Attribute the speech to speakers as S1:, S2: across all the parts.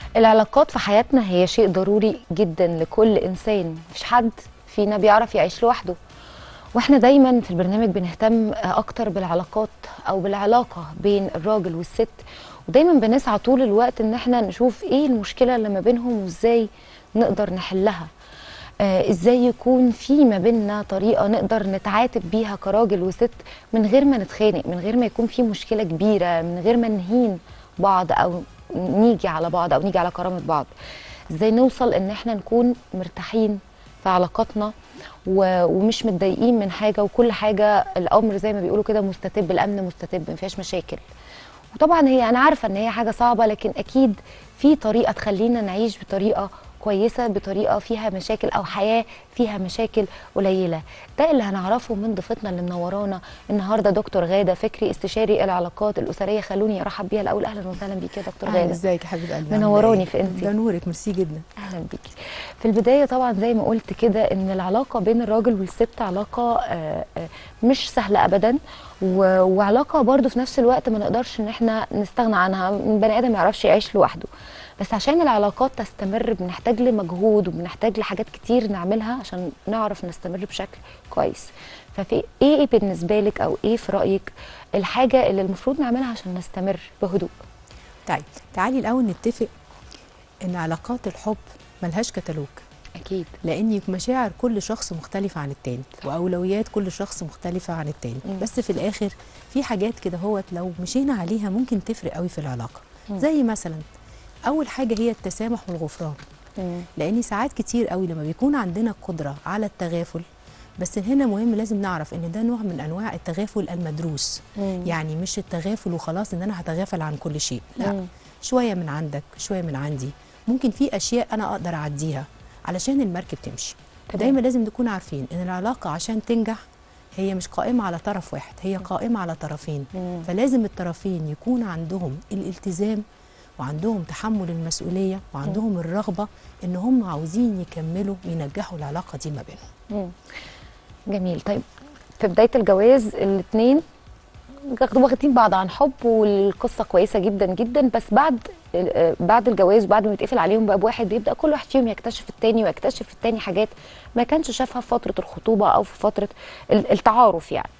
S1: العلاقات في حياتنا هي شيء ضروري جدا لكل انسان مفيش حد فينا بيعرف يعيش لوحده واحنا دايما في البرنامج بنهتم اكتر بالعلاقات او بالعلاقه بين الراجل والست ودايما بنسعى طول الوقت ان احنا نشوف ايه المشكله اللي ما بينهم وازاي نقدر نحلها آه ازاي يكون في ما بيننا طريقه نقدر نتعاتب بيها كراجل وست من غير ما نتخانق من غير ما يكون في مشكله كبيره من غير ما نهين بعض او نيجي على بعض او نيجي على كرامه بعض ازاي نوصل ان احنا نكون مرتاحين في علاقاتنا و- ومش متضايقين من حاجه وكل حاجه الامر زي ما بيقولوا كده مستتب الامن مستتب ما فيهاش مشاكل وطبعا هي انا عارفه ان هي حاجه صعبه لكن اكيد في طريقه تخلينا نعيش بطريقه كويسه بطريقه فيها مشاكل او حياه فيها مشاكل قليله ده اللي هنعرفه من ضيفتنا اللي منورانا النهارده دكتور غاده فكري استشاري العلاقات الاسريه خلوني ارحب بيها الاول اهلا وسهلا بيكي يا دكتور
S2: أهلا،
S1: غاده
S2: ازيك يا حبيبه قلبي
S1: منوراني
S2: عاملة إيه؟
S1: في انتي.
S2: ده نورك ميرسي جدا
S1: اهلا بيكي في البدايه طبعا زي ما قلت كده ان العلاقه بين الراجل والست علاقه آه، آه، مش سهله ابدا و- وعلاقه برضو في نفس الوقت ما نقدرش ان احنا نستغنى عنها البني ادم ما يعرفش يعيش لوحده بس عشان العلاقات تستمر بنحتاج لمجهود وبنحتاج لحاجات كتير نعملها عشان نعرف نستمر بشكل كويس ففي ايه بالنسبه لك او ايه في رايك الحاجه اللي المفروض نعملها عشان نستمر بهدوء
S2: طيب تعالي الاول نتفق ان علاقات الحب ملهاش كتالوج
S1: اكيد
S2: لان مشاعر كل شخص مختلفه عن التاني واولويات كل شخص مختلفه عن التاني
S1: مم.
S2: بس في الاخر في حاجات كده هوت لو مشينا عليها ممكن تفرق قوي في العلاقه
S1: مم.
S2: زي مثلا اول حاجه هي التسامح والغفران
S1: مم.
S2: لان ساعات كتير قوي لما بيكون عندنا قدره على التغافل بس هنا مهم لازم نعرف ان ده نوع من انواع التغافل المدروس
S1: مم.
S2: يعني مش التغافل وخلاص ان انا هتغافل عن كل شيء لا
S1: مم.
S2: شويه من عندك شويه من عندي ممكن في اشياء انا اقدر اعديها علشان المركب تمشي
S1: تمام.
S2: دايما لازم نكون عارفين ان العلاقه عشان تنجح هي مش قائمه على طرف واحد هي قائمه على طرفين
S1: مم.
S2: فلازم الطرفين يكون عندهم الالتزام وعندهم تحمل المسؤوليه وعندهم الرغبه ان هم عاوزين يكملوا وينجحوا العلاقه دي ما بينهم
S1: مم. جميل طيب في بدايه الجواز الاثنين واخدين بعض عن حب والقصه كويسه جدا جدا بس بعد آه، بعد الجواز بعد ما يتقفل عليهم باب واحد بيبدا كل واحد فيهم يكتشف التاني ويكتشف التاني حاجات ما كانش شافها في فتره الخطوبه او في فتره ال- التعارف يعني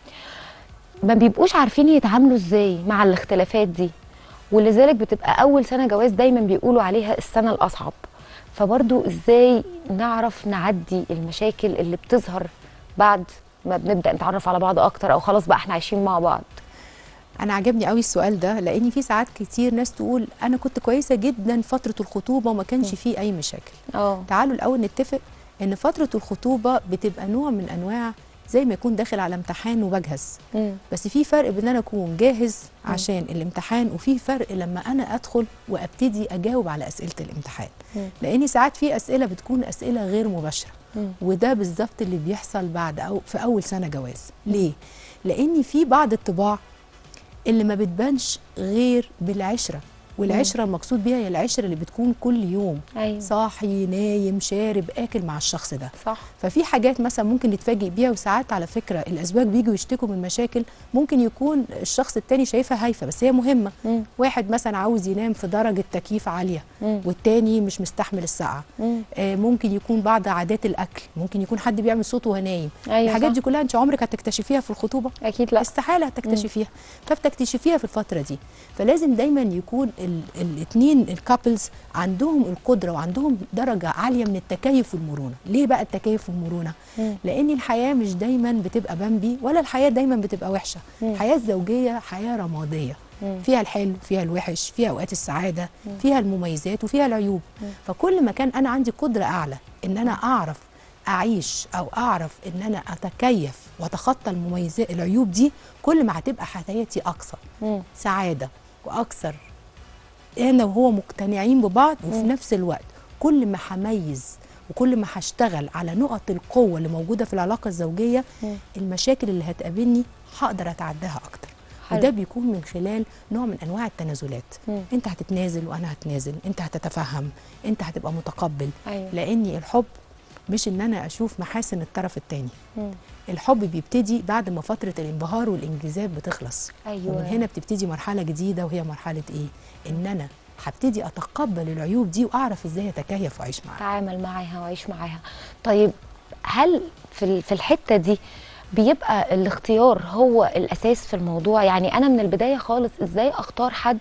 S1: ما بيبقوش عارفين يتعاملوا ازاي مع الاختلافات دي ولذلك بتبقى اول سنه جواز دايما بيقولوا عليها السنه الاصعب فبرضو ازاي نعرف نعدي المشاكل اللي بتظهر بعد ما بنبدا نتعرف على بعض اكتر او خلاص بقى احنا عايشين مع بعض
S2: انا عجبني قوي السؤال ده لان في ساعات كتير ناس تقول انا كنت كويسه جدا فتره الخطوبه وما كانش فيه اي مشاكل
S1: اه
S2: تعالوا الاول نتفق ان فتره الخطوبه بتبقى نوع من انواع زي ما يكون داخل على امتحان وبجهز
S1: مم.
S2: بس في فرق بين انا اكون جاهز عشان الامتحان وفي فرق لما انا ادخل وابتدي اجاوب على اسئله الامتحان
S1: مم.
S2: لان ساعات في اسئله بتكون اسئله غير مباشره
S1: مم.
S2: وده بالظبط اللي بيحصل بعد أو في اول سنه جواز ليه لان في بعض الطباع اللي ما بتبانش غير بالعشره والعشره المقصود بيها هي العشره اللي بتكون كل يوم
S1: ايوه
S2: صاحي نايم شارب اكل مع الشخص ده
S1: صح
S2: ففي حاجات مثلا ممكن نتفاجئ بيها وساعات على فكره الازواج بيجوا يشتكوا من مشاكل ممكن يكون الشخص التاني شايفها هايفه بس هي مهمه
S1: مم.
S2: واحد مثلا عاوز ينام في درجه تكييف عاليه
S1: مم.
S2: والتاني مش مستحمل السقعه
S1: مم.
S2: آه، ممكن يكون بعض عادات الاكل ممكن يكون حد بيعمل صوت وهو نايم
S1: ايوه
S2: الحاجات
S1: صح.
S2: دي كلها انت عمرك هتكتشفيها في الخطوبه
S1: اكيد لا
S2: استحاله هتكتشفيها فبتكتشفيها في الفتره دي فلازم دايما يكون الاثنين الكابلز عندهم القدره وعندهم درجه عاليه من التكيف والمرونه ليه بقى التكيف والمرونه
S1: مم.
S2: لان الحياه مش دايما بتبقى بامبي ولا الحياه دايما بتبقى وحشه
S1: مم.
S2: الحياه الزوجيه حياه رماديه
S1: مم.
S2: فيها الحلو فيها الوحش فيها اوقات السعاده فيها المميزات وفيها العيوب فكل ما كان انا عندي قدره اعلى ان انا اعرف اعيش او اعرف ان انا اتكيف واتخطى المميزات العيوب دي كل ما هتبقى حياتي اكثر
S1: مم.
S2: سعاده واكثر انا وهو مقتنعين ببعض وفي نفس الوقت كل ما هميز وكل ما هشتغل على نقط القوه اللي موجوده في العلاقه الزوجيه
S1: مم.
S2: المشاكل اللي هتقابلني هقدر اتعداها اكتر
S1: حلو.
S2: وده بيكون من خلال نوع من انواع التنازلات
S1: مم.
S2: انت هتتنازل وانا هتنازل انت هتتفهم انت هتبقى متقبل
S1: ايوه
S2: لاني الحب مش ان انا اشوف محاسن الطرف الثاني
S1: مم.
S2: الحب بيبتدي بعد ما فتره الانبهار والانجذاب بتخلص
S1: ايوه
S2: ومن هنا بتبتدي مرحله جديده وهي مرحله ايه ان انا هبتدي اتقبل العيوب دي واعرف ازاي اتكيف واعيش معاها
S1: اتعامل معاها واعيش معاها طيب هل في ال- في الحته دي بيبقى الاختيار هو الاساس في الموضوع يعني انا من البدايه خالص ازاي اختار حد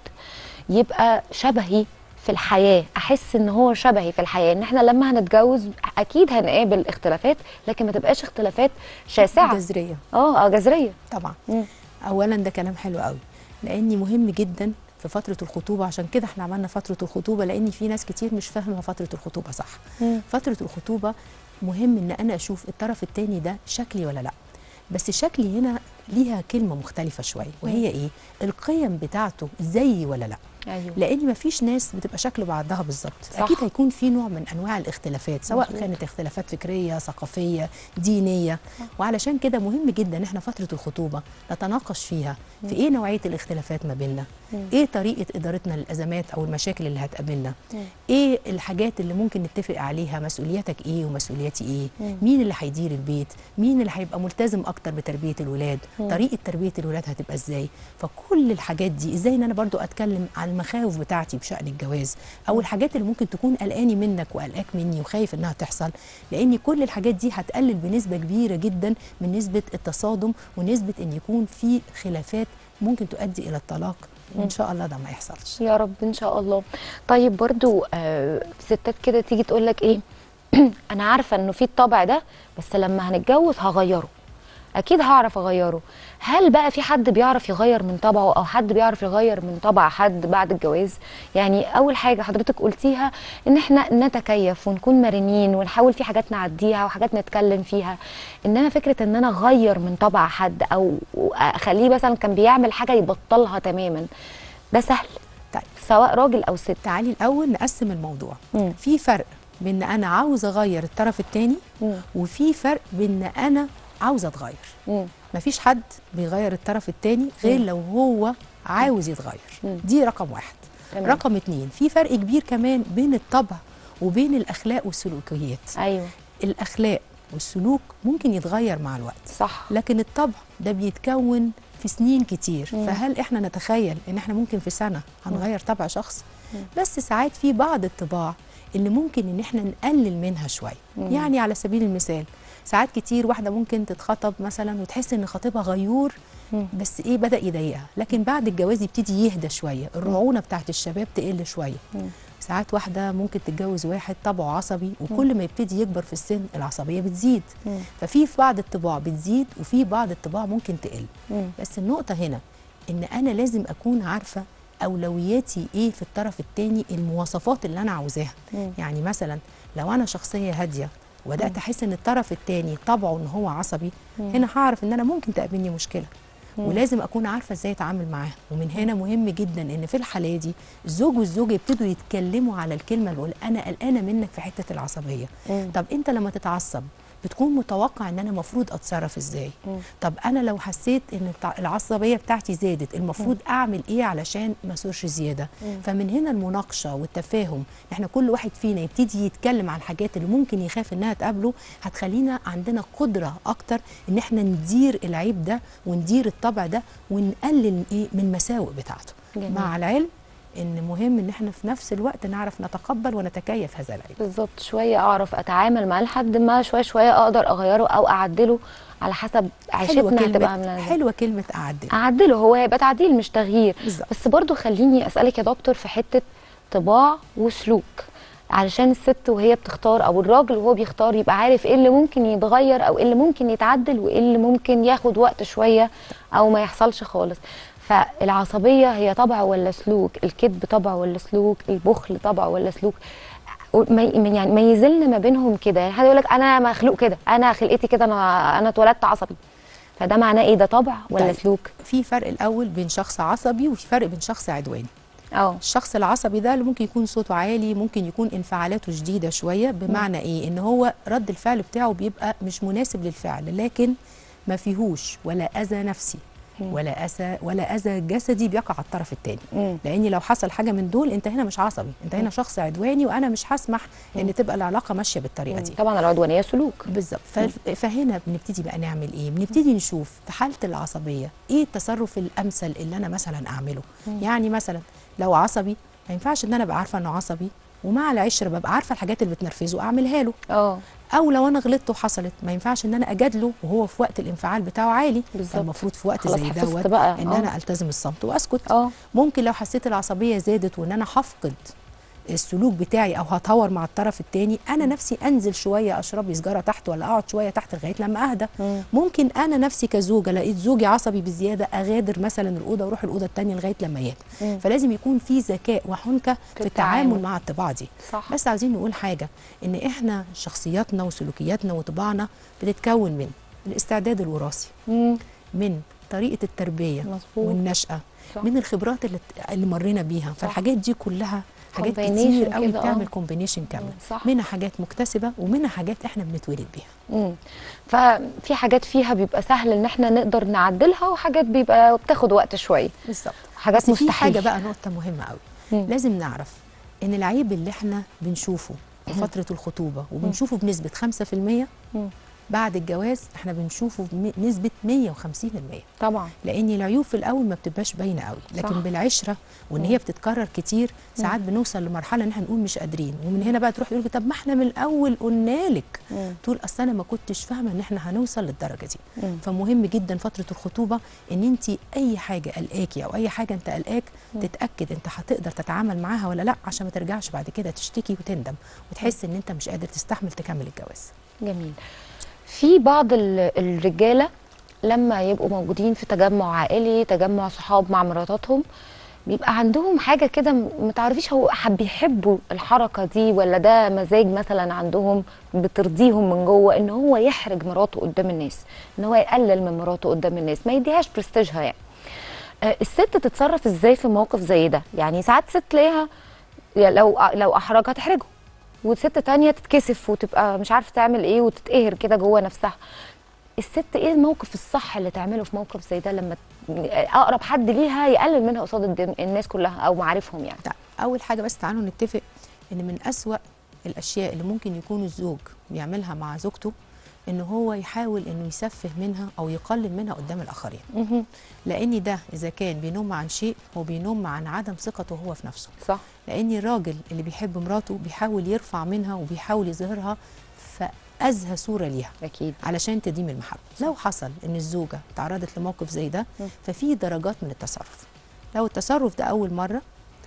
S1: يبقى شبهي في الحياه احس ان هو شبهي في الحياه ان احنا لما هنتجوز اكيد هنقابل اختلافات لكن ما تبقاش اختلافات شاسعه
S2: جذريه
S1: اه اه جذريه
S2: طبعا
S1: مم.
S2: اولا ده كلام حلو قوي لاني مهم جدا في فتره الخطوبه عشان كده احنا عملنا فتره الخطوبه لان في ناس كتير مش فاهمه فتره الخطوبه صح
S1: مم.
S2: فتره الخطوبه مهم ان انا اشوف الطرف التاني ده شكلي ولا لا بس شكلي هنا ليها كلمه مختلفه شويه وهي ايه القيم بتاعته زيي ولا لا
S1: ايوه
S2: لان مفيش ناس بتبقى شكل بعضها بالظبط
S1: صح.
S2: اكيد هيكون في نوع من انواع الاختلافات سواء
S1: مظبوط.
S2: كانت اختلافات فكريه ثقافيه دينيه وعلشان كده مهم جدا ان احنا فتره الخطوبه نتناقش فيها في ايه نوعيه الاختلافات ما بيننا ايه طريقه ادارتنا للازمات او المشاكل اللي هتقابلنا ايه الحاجات اللي ممكن نتفق عليها مسؤولياتك ايه ومسؤولياتي ايه مين اللي هيدير البيت مين اللي هيبقى ملتزم اكتر بتربيه الولاد طريقه تربيه الولاد هتبقى ازاي فكل الحاجات دي ازاي ان انا برضو اتكلم عن المخاوف بتاعتي بشان الجواز او الحاجات اللي ممكن تكون قلقاني منك وقلقاك مني وخايف انها تحصل لان كل الحاجات دي هتقلل بنسبه كبيره جدا من نسبه التصادم ونسبه ان يكون في خلافات ممكن تؤدي الى الطلاق وان شاء الله ده ما يحصلش
S1: يا رب ان شاء الله طيب برضو آه ستات كده تيجي تقول لك ايه انا عارفه انه في الطبع ده بس لما هنتجوز هغيره اكيد هعرف اغيره هل بقى في حد بيعرف يغير من طبعه او حد بيعرف يغير من طبع حد بعد الجواز يعني اول حاجه حضرتك قلتيها ان احنا نتكيف ونكون مرنين ونحاول في حاجات نعديها وحاجات نتكلم فيها انما فكره ان انا اغير من طبع حد او اخليه مثلا كان بيعمل حاجه يبطلها تماما ده سهل
S2: طيب
S1: سواء راجل او ست
S2: تعالي الاول نقسم الموضوع
S1: مم.
S2: في فرق بين ان انا عاوز اغير الطرف التاني
S1: مم.
S2: وفي فرق بين ان انا عاوزه اتغير
S1: مم.
S2: مفيش حد بيغير الطرف التاني غير
S1: مم.
S2: لو هو عاوز يتغير
S1: مم.
S2: دي رقم واحد
S1: تمام.
S2: رقم اتنين في فرق كبير كمان بين الطبع وبين الاخلاق والسلوكيات
S1: ايوه
S2: الاخلاق والسلوك ممكن يتغير مع الوقت
S1: صح
S2: لكن الطبع ده بيتكون في سنين كتير
S1: مم.
S2: فهل احنا نتخيل ان احنا ممكن في سنه هنغير طبع شخص بس ساعات في بعض الطباع اللي ممكن ان احنا نقلل منها شويه
S1: مم.
S2: يعني على سبيل المثال ساعات كتير واحده ممكن تتخطب مثلا وتحس ان خطيبها غيور
S1: مم.
S2: بس ايه بدا يضايقها لكن بعد الجواز يبتدي يهدى شويه الرعونه بتاعت الشباب تقل شويه
S1: مم.
S2: ساعات واحده ممكن تتجوز واحد طبعه عصبي وكل ما يبتدي يكبر في السن العصبيه بتزيد
S1: مم.
S2: ففي في بعض الطباع بتزيد وفي بعض الطباع ممكن تقل
S1: مم.
S2: بس النقطه هنا ان انا لازم اكون عارفه اولوياتي ايه في الطرف الثاني المواصفات اللي انا عاوزاها
S1: مم.
S2: يعني مثلا لو انا شخصيه هاديه وبدات احس ان الطرف الثاني طبعه ان هو عصبي هنا هعرف ان انا ممكن تقابلني مشكله ولازم اكون عارفه ازاي اتعامل معاها ومن هنا مهم جدا ان في الحاله دي الزوج والزوجه يبتدوا يتكلموا على الكلمه اللي بقول انا قلقانه منك في حته العصبيه
S1: مم.
S2: طب انت لما تتعصب بتكون متوقع ان انا المفروض اتصرف ازاي
S1: مم.
S2: طب انا لو حسيت ان التع- العصبيه بتاعتي زادت المفروض اعمل ايه علشان ما اسورش زياده
S1: مم.
S2: فمن هنا المناقشه والتفاهم احنا كل واحد فينا يبتدي يتكلم عن الحاجات اللي ممكن يخاف انها تقابله هتخلينا عندنا قدره اكتر ان احنا ندير العيب ده وندير الطبع ده ونقلل ايه من المساوئ بتاعته
S1: جميل.
S2: مع العلم ان مهم ان احنا في نفس الوقت نعرف نتقبل ونتكيف هذا العيب
S1: بالظبط شويه اعرف اتعامل معاه لحد ما شويه شويه اقدر اغيره او اعدله على حسب عيشتنا هتبقى عامله
S2: كلمه
S1: ازاي
S2: حلوه كلمه اعدل
S1: اعدله هو هيبقى تعديل مش تغيير
S2: بالظبط.
S1: بس برضو خليني اسالك يا دكتور في حته طباع وسلوك علشان الست وهي بتختار او الراجل وهو بيختار يبقى عارف ايه اللي ممكن يتغير او ايه اللي ممكن يتعدل وايه اللي ممكن ياخد وقت شويه او ما يحصلش خالص فالعصبيه هي طبع ولا سلوك الكذب طبع ولا سلوك البخل طبع ولا سلوك ما يعني ميزي لنا ما بينهم كده يعني حد يقول لك انا مخلوق كده انا خلقتي كده انا انا اتولدت عصبي فده معناه ايه ده طبع ولا
S2: طيب.
S1: سلوك
S2: في فرق الاول بين شخص عصبي وفي فرق بين شخص عدواني
S1: اه
S2: الشخص العصبي ده اللي ممكن يكون صوته عالي ممكن يكون انفعالاته شديده شويه بمعنى ايه ان هو رد الفعل بتاعه بيبقى مش مناسب للفعل لكن ما فيهوش ولا اذى نفسي ولا اذى ولا اذى جسدي بيقع على الطرف الثاني
S1: مم.
S2: لان لو حصل حاجه من دول انت هنا مش عصبي انت هنا شخص عدواني وانا مش هسمح ان تبقى العلاقه ماشيه بالطريقه دي
S1: طبعا العدوانيه سلوك
S2: بالظبط ف- فهنا بنبتدي بقى نعمل ايه بنبتدي نشوف في حاله العصبيه ايه التصرف الامثل اللي انا مثلا اعمله يعني مثلا لو عصبي ما ينفعش ان انا ابقى عارفه انه عصبي ومع العشره ببقى عارفه الحاجات اللي بتنرفزه اعملها له
S1: اه
S2: او لو انا غلطت وحصلت ما ينفعش ان انا اجادله وهو في وقت الانفعال بتاعه عالي
S1: بالظبط.
S2: فالمفروض في وقت
S1: خلاص
S2: زي
S1: حفظت
S2: دوت
S1: بقى،
S2: ان
S1: آه.
S2: انا التزم الصمت واسكت
S1: اه
S2: ممكن لو حسيت العصبيه زادت وان انا هفقد السلوك بتاعي او هتهور مع الطرف الثاني انا نفسي انزل شويه اشرب لي سيجاره تحت ولا اقعد شويه تحت لغايه لما اهدى
S1: مم.
S2: ممكن انا نفسي كزوجه لقيت زوجي عصبي بزياده اغادر مثلا الاوضه واروح الاوضه الثانيه لغايه لما يهدى
S1: مم.
S2: فلازم يكون في ذكاء وحنكه في التعامل
S1: التعامل.
S2: مع الطباع دي
S1: صح
S2: بس عايزين نقول حاجه ان احنا شخصياتنا وسلوكياتنا وطباعنا بتتكون من الاستعداد الوراثي
S1: مم.
S2: من طريقه التربيه
S1: مظبوط.
S2: والنشاه
S1: صح.
S2: من الخبرات اللي, اللي مرينا بيها فالحاجات دي كلها حاجات
S1: Combination
S2: كتير قوي
S1: كده، آه.
S2: بتعمل كومبينيشن كامل
S1: صح.
S2: منها حاجات مكتسبه ومنها حاجات احنا بنتولد بيها
S1: مم. ففي حاجات فيها بيبقى سهل ان احنا نقدر نعدلها وحاجات بيبقى بتاخد وقت شويه
S2: بالظبط
S1: حاجات
S2: بس في
S1: مستحيل
S2: حاجه بقى نقطه مهمه قوي
S1: مم.
S2: لازم نعرف ان العيب اللي احنا بنشوفه في فتره الخطوبه وبنشوفه بنسبه 5%
S1: مم.
S2: بعد الجواز احنا بنشوفه بنسبه 150%
S1: طبعا
S2: لان العيوب في الاول ما بتبقاش باينه قوي لكن
S1: صح.
S2: بالعشره وان هي بتتكرر كتير ساعات بنوصل لمرحله ان احنا نقول مش قادرين ومن هنا بقى تروح تقول لي، طب ما احنا من الاول قلنا لك
S1: مم.
S2: تقول اصل انا ما كنتش فاهمه ان احنا هنوصل للدرجه دي
S1: مم.
S2: فمهم جدا فتره الخطوبه ان انت اي حاجه قلقاكي او اي حاجه انت قلقاك تتاكد انت هتقدر تتعامل معاها ولا لا عشان ما ترجعش بعد كده تشتكي وتندم وتحس ان انت مش قادر تستحمل تكمل الجواز
S1: جميل في بعض ال- الرجاله لما يبقوا موجودين في تجمع عائلي تجمع صحاب مع مراتاتهم بيبقى عندهم حاجه كده م- ما تعرفيش هو حب بيحبوا الحركه دي ولا ده مزاج مثلا عندهم بترضيهم من جوه ان هو يحرج مراته قدام الناس ان هو يقلل من مراته قدام الناس ما يديهاش برستيجها يعني آه، الست تتصرف ازاي في موقف زي ده يعني ساعات ست تلاقيها يا لو لو احرجها تحرجه وست تانية تتكسف وتبقى مش عارفه تعمل ايه وتتقهر كده جوه نفسها الست ايه الموقف الصح اللي تعمله في موقف زي ده لما ت- اقرب حد ليها يقلل منها قصاد الدن- الناس كلها او معارفهم يعني
S2: طيب اول حاجه بس تعالوا نتفق ان من اسوا الاشياء اللي ممكن يكون الزوج بيعملها مع زوجته ان هو يحاول انه يسفه منها او يقلل منها قدام الاخرين
S1: مهم.
S2: لان ده اذا كان بينم عن شيء هو بينم عن عدم ثقته هو في نفسه
S1: صح
S2: لان الراجل اللي بيحب مراته بيحاول يرفع منها وبيحاول يظهرها في ازهى صوره ليها
S1: اكيد
S2: علشان تديم المحبه لو حصل ان الزوجه تعرضت لموقف زي ده
S1: مم.
S2: ففي درجات من التصرف لو التصرف ده اول مره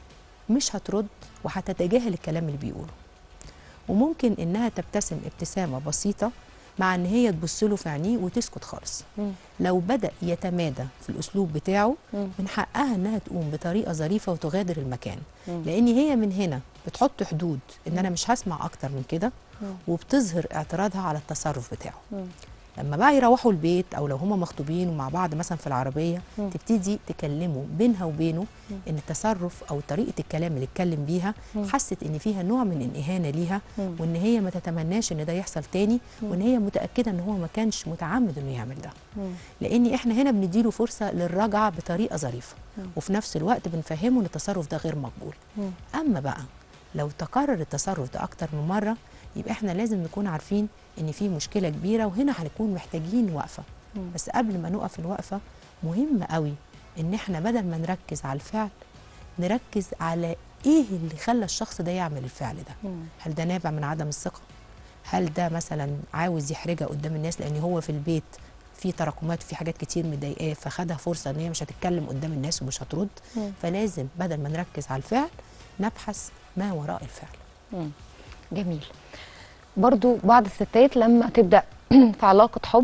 S2: مش هترد وهتتجاهل الكلام اللي بيقوله وممكن انها تبتسم ابتسامه بسيطه مع ان هي تبص له في عينيه وتسكت خالص
S1: مم.
S2: لو بدا يتمادى في الاسلوب بتاعه
S1: مم.
S2: من حقها انها تقوم بطريقه ظريفه وتغادر المكان
S1: مم.
S2: لان هي من هنا بتحط حدود ان انا مش هسمع اكتر من كده
S1: مم.
S2: وبتظهر اعتراضها على التصرف بتاعه
S1: مم.
S2: لما بقى يروحوا البيت او لو هما مخطوبين ومع بعض مثلا في العربيه
S1: مم.
S2: تبتدي تكلمه بينها وبينه
S1: مم.
S2: ان التصرف او طريقه الكلام اللي اتكلم بيها
S1: مم.
S2: حست ان فيها نوع من الاهانه ليها
S1: مم.
S2: وان هي ما تتمناش ان ده يحصل تاني وان هي متاكده ان هو ما كانش متعمد انه يعمل ده
S1: مم.
S2: لان احنا هنا بنديله فرصه للرجعه بطريقه ظريفه
S1: مم.
S2: وفي نفس الوقت بنفهمه ان التصرف ده غير مقبول
S1: مم.
S2: اما بقى لو تكرر التصرف ده اكتر من مره يبقى احنا لازم نكون عارفين ان في مشكله كبيره وهنا هنكون محتاجين وقفه
S1: مم.
S2: بس قبل ما نقف الوقفه مهم قوي ان احنا بدل ما نركز على الفعل نركز على ايه اللي خلى الشخص ده يعمل الفعل ده
S1: مم.
S2: هل ده نابع من عدم الثقه هل ده مثلا عاوز يحرجها قدام الناس لان هو في البيت في تراكمات وفي حاجات كتير مضايقاه فخدها فرصه ان هي مش هتتكلم قدام الناس ومش هترد
S1: مم.
S2: فلازم بدل ما نركز على الفعل نبحث ما وراء الفعل
S1: مم. جميل برضو بعض الستات لما تبدا في علاقه حب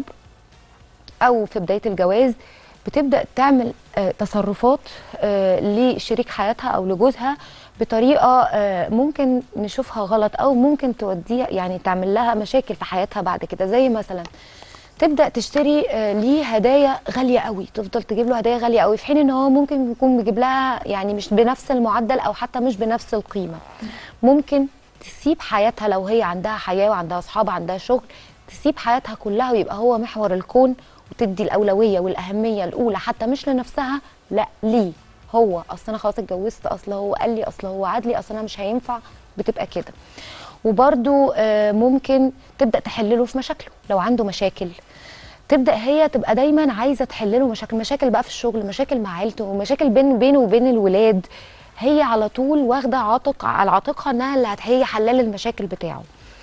S1: او في بدايه الجواز بتبدا تعمل آه، تصرفات آه، لشريك حياتها او لجوزها بطريقه آه، ممكن نشوفها غلط او ممكن توديها يعني تعمل لها مشاكل في حياتها بعد كده زي مثلا تبدا تشتري آه، ليه هدايا غاليه قوي تفضل تجيب له هدايا غاليه قوي في حين ان هو ممكن يكون بيجيب لها يعني مش بنفس المعدل او حتى مش بنفس القيمه ممكن تسيب حياتها لو هي عندها حياه وعندها اصحاب عندها شغل تسيب حياتها كلها ويبقى هو محور الكون وتدي الاولويه والاهميه الاولى حتى مش لنفسها لا ليه هو اصل انا خلاص اتجوزت اصل هو قال لي اصل هو عاد لي اصل انا مش هينفع بتبقى كده وبرده ممكن تبدا تحلله في مشاكله لو عنده مشاكل تبدا هي تبقى دايما عايزه تحل له مشاكل مشاكل بقى في الشغل مشاكل مع عيلته مشاكل بين بينه وبين الولاد هي على طول واخده عاتق على عاتقها انها اللي هت- هي حلال المشاكل بتاعه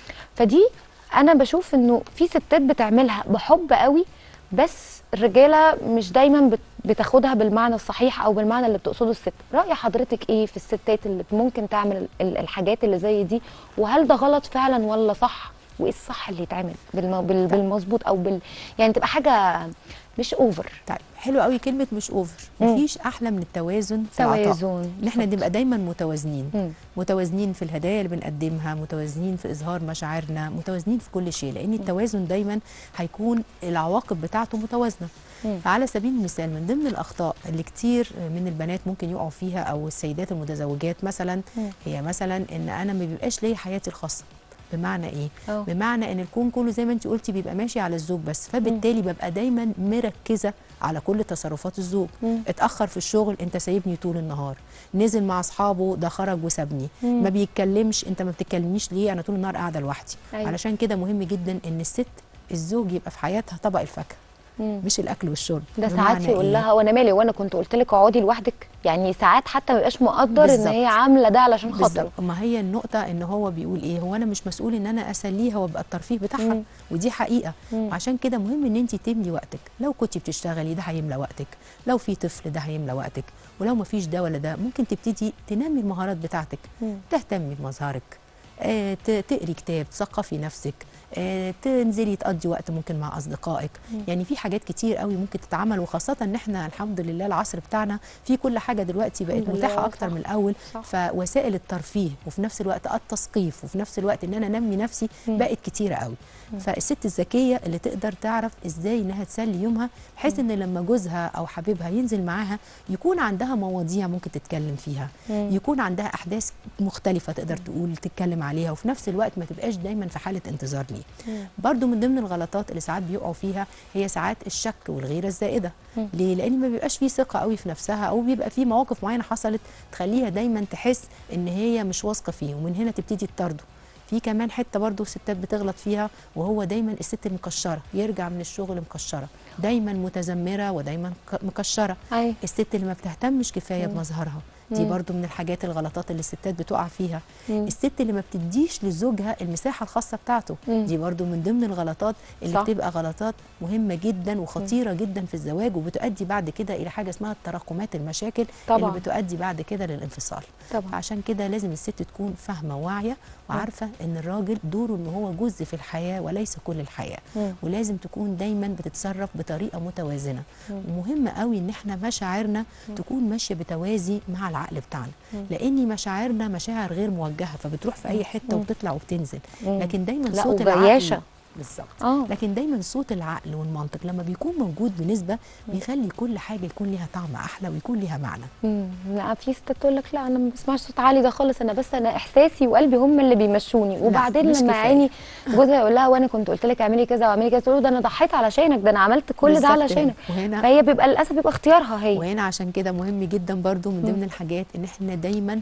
S1: فدي انا بشوف انه في ستات بتعملها بحب قوي بس الرجاله مش دايما بت- بتاخدها بالمعنى الصحيح او بالمعنى اللي بتقصده الست راي حضرتك ايه في الستات اللي ممكن تعمل ال- الحاجات اللي زي دي وهل ده غلط فعلا ولا صح وايه الصح اللي يتعمل بالم- بال- بالمظبوط او بال يعني تبقى حاجه مش اوفر
S2: طيب حلو قوي كلمه مش اوفر
S1: مم.
S2: مفيش احلى من التوازن في العطاء
S1: توازن
S2: ان احنا
S1: بالظبط.
S2: نبقى دايما متوازنين
S1: مم.
S2: متوازنين في الهدايا اللي بنقدمها متوازنين في اظهار مشاعرنا متوازنين في كل شيء لان التوازن دايما هيكون العواقب بتاعته متوازنه
S1: مم.
S2: فعلى سبيل المثال من ضمن الاخطاء اللي كتير من البنات ممكن يقعوا فيها او السيدات المتزوجات مثلا
S1: مم.
S2: هي مثلا ان انا ما بيبقاش ليا حياتي الخاصه بمعنى ايه
S1: أه.
S2: بمعنى ان الكون كله زي ما انت قلتي بيبقى ماشي على الزوج بس فبالتالي ببقى دايما مركزه على كل تصرفات الزوج
S1: مم.
S2: اتاخر في الشغل انت سايبني طول النهار نزل مع اصحابه ده خرج وسابني
S1: مم.
S2: ما بيتكلمش انت ما بتتكلميش ليه انا طول النهار قاعده لوحدي
S1: أيوة.
S2: علشان كده مهم جدا ان الست الزوج يبقى في حياتها طبق الفاكهه
S1: مم.
S2: مش الاكل والشرب
S1: ده
S2: بمعنى
S1: ساعات يقول
S2: إيه؟
S1: لها وانا مالي وانا كنت قلت لك اقعدي لوحدك يعني ساعات حتى ما يبقاش مقدر ان
S2: بالظبط.
S1: هي عامله ده علشان خاطره
S2: بالظبط ما هي النقطة ان هو بيقول ايه هو انا مش مسؤول ان انا اسليها وابقى الترفيه بتاعها
S1: مم.
S2: ودي حقيقة
S1: مم.
S2: وعشان كده مهم ان انت تملي وقتك لو كنت بتشتغلي ده هيملى وقتك لو في طفل ده هيملى وقتك ولو ما فيش ده ولا ده ممكن تبتدي تنمي المهارات بتاعتك
S1: مم.
S2: تهتمي بمظهرك آه، ت- تقري كتاب تثقفي نفسك آه، تنزلي تقضي وقت ممكن مع اصدقائك يعني في حاجات كتير قوي ممكن تتعمل وخاصه ان احنا الحمد لله العصر بتاعنا في كل حاجه دلوقتي بقت
S1: الحمد لله،
S2: متاحه اكتر
S1: صح.
S2: من الاول
S1: صح.
S2: فوسائل الترفيه وفي نفس الوقت التثقيف وفي نفس الوقت ان انا انمي نفسي
S1: مم.
S2: بقت كتيره قوي فالست الذكيه اللي تقدر تعرف ازاي انها تسلي يومها بحيث ان لما جوزها او حبيبها ينزل معاها يكون عندها مواضيع ممكن تتكلم فيها
S1: مم.
S2: يكون عندها احداث مختلفه تقدر تقول تتكلم عليها وفي نفس الوقت ما تبقاش دايما في حاله انتظار ليه
S1: مم.
S2: برضو من ضمن الغلطات اللي ساعات بيقعوا فيها هي ساعات الشك والغيره الزائده
S1: مم.
S2: ليه لان ما بيبقاش فيه ثقه قوي في نفسها او بيبقى فيه مواقف معينه حصلت تخليها دايما تحس ان هي مش واثقه فيه ومن هنا تبتدي تطارده في كمان حته برضو الستات بتغلط فيها وهو دايما الست المكشره يرجع من الشغل مكشره دايما متذمره ودايما ك- مكشره
S1: ايوه
S2: الست اللي ما بتهتمش كفايه بمظهرها دي
S1: مم.
S2: برضو من الحاجات الغلطات اللي الستات بتقع فيها
S1: مم.
S2: الست اللي ما بتديش لزوجها المساحه الخاصه بتاعته
S1: مم.
S2: دي برضو من ضمن الغلطات اللي
S1: صح.
S2: بتبقى غلطات مهمه جدا وخطيره جدا في الزواج وبتؤدي بعد كده الى حاجه اسمها تراكمات المشاكل
S1: طبعاً.
S2: اللي بتؤدي بعد كده للانفصال
S1: طبعا
S2: عشان كده لازم الست تكون فاهمه وواعيه وعارفه ان الراجل دوره ان هو جزء في الحياه وليس كل الحياه
S1: مم.
S2: ولازم تكون دايما بتتصرف بطريقه متوازنه ومهم قوي ان احنا مشاعرنا تكون ماشيه بتوازي مع العقل بتاعنا لان مشاعرنا مشاعر غير موجهه فبتروح في اي حته وبتطلع وبتنزل
S1: مم.
S2: لكن دايما
S1: لا،
S2: صوت
S1: وبياشة.
S2: العقل بالظبط
S1: اه
S2: لكن دايما صوت العقل والمنطق لما بيكون موجود بنسبه بيخلي كل حاجه يكون ليها طعم احلى ويكون ليها معنى
S1: مم. لا في ستات تقول لك لا انا ما بسمعش صوت عالي ده خالص انا بس انا احساسي وقلبي هم اللي بيمشوني وبعدين
S2: مش
S1: لما
S2: كفاية.
S1: عيني جوزها يقول لها وانا كنت قلت لك اعملي كذا واعملي كذا تقول له ده انا ضحيت علشانك ده انا عملت كل ده
S2: بالظبط
S1: علشانك
S2: وهنا
S1: فهي بيبقى للاسف بيبقى اختيارها هي
S2: وهنا عشان كده مهم جدا برضو من ضمن الحاجات ان احنا دايما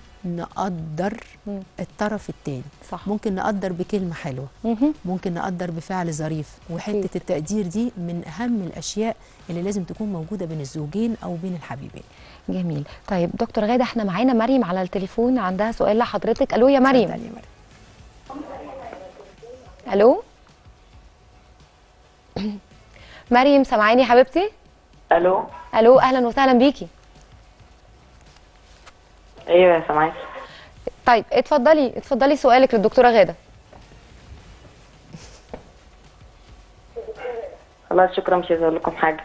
S2: نقدر
S1: مم.
S2: الطرف التاني
S1: صح
S2: ممكن نقدر بكلمه حلوه
S1: مهم.
S2: ممكن نقدر بفعل ظريف وحته
S1: أكيد.
S2: التقدير دي من اهم الاشياء اللي لازم تكون موجوده بين الزوجين او بين الحبيبين
S1: جميل طيب دكتور غاده احنا معانا مريم على التليفون عندها سؤال لحضرتك الو يا مريم
S2: اتفضلي يا مريم
S1: الو مريم سامعاني يا حبيبتي
S3: الو
S1: الو اهلا وسهلا بيكي
S3: ايوه يا سامعاكي
S1: طيب اتفضلي اتفضلي سؤالك للدكتوره غاده
S3: خلاص شكرا مش عايزه اقول لكم حاجه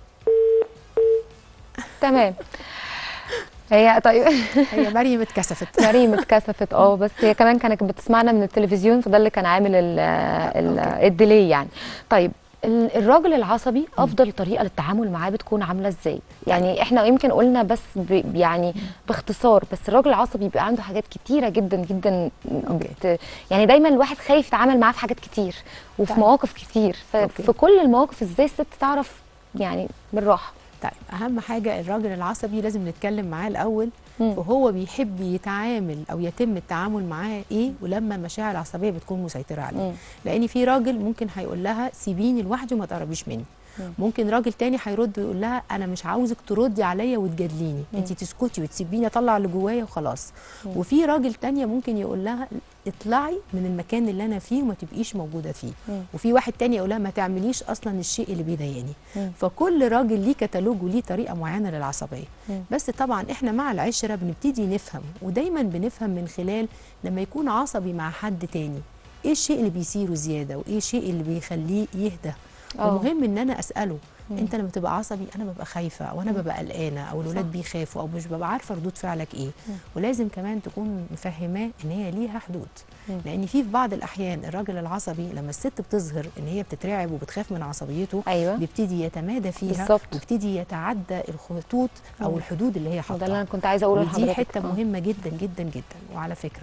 S1: تمام هي طيب
S2: هي مريم اتكسفت
S1: مريم اتكسفت اه بس هي كمان كانت بتسمعنا من التلفزيون فده اللي كان عامل ال ال الديلي يعني طيب ال- الراجل العصبي افضل طريقه للتعامل معاه بتكون عامله ازاي يعني احنا يمكن قلنا بس ب يعني باختصار بس الراجل العصبي بيبقى عنده حاجات كتيره جدا جدا بت يعني دايما الواحد خايف يتعامل معاه في حاجات كتير وفي
S2: طيب.
S1: مواقف كتير
S2: أوكي.
S1: ففي كل المواقف ازاي الست تعرف يعني بالراحه
S2: طيب اهم حاجه الراجل العصبي لازم نتكلم معاه الاول
S1: مم.
S2: وهو بيحب يتعامل او يتم التعامل معاه ايه ولما المشاعر العصبيه بتكون مسيطره عليه
S1: مم.
S2: لان في راجل ممكن هيقول لها سيبيني لوحدي وما تقربيش مني ممكن راجل تاني هيرد ويقول لها انا مش عاوزك تردي عليا وتجادليني انت تسكتي وتسيبيني اطلع اللي جوايا وخلاص وفي راجل تانية ممكن يقول لها اطلعي من المكان اللي انا فيه وما تبقيش موجوده فيه وفي واحد تاني يقول لها ما تعمليش اصلا الشيء اللي بيضايقني فكل راجل ليه كتالوج وليه طريقه معينه للعصبيه بس طبعا احنا مع العشره بنبتدي نفهم ودايما بنفهم من خلال لما يكون عصبي مع حد تاني ايه الشيء اللي بيثيره زياده وايه الشيء اللي بيخليه يهدى
S1: آه.
S2: ومهم ان انا اساله انت لما تبقى عصبي انا ببقى خايفه او انا ببقى قلقانه او الولاد بيخافوا او مش ببقى عارفه ردود فعلك ايه ولازم كمان تكون مفهماه ان هي ليها حدود لان في في بعض الاحيان الراجل العصبي لما الست بتظهر ان هي بتترعب وبتخاف من عصبيته
S1: أيوة.
S2: بيبتدي يتمادى فيها
S1: بالظبط.
S2: ويبتدي يتعدى الخطوط او الحدود اللي هي
S1: ده
S2: حاطاها
S1: اللي انا كنت عايزه اقوله
S2: ودي
S1: لحضرتك
S2: حته
S1: آه.
S2: مهمه جدا جدا جدا وعلى فكره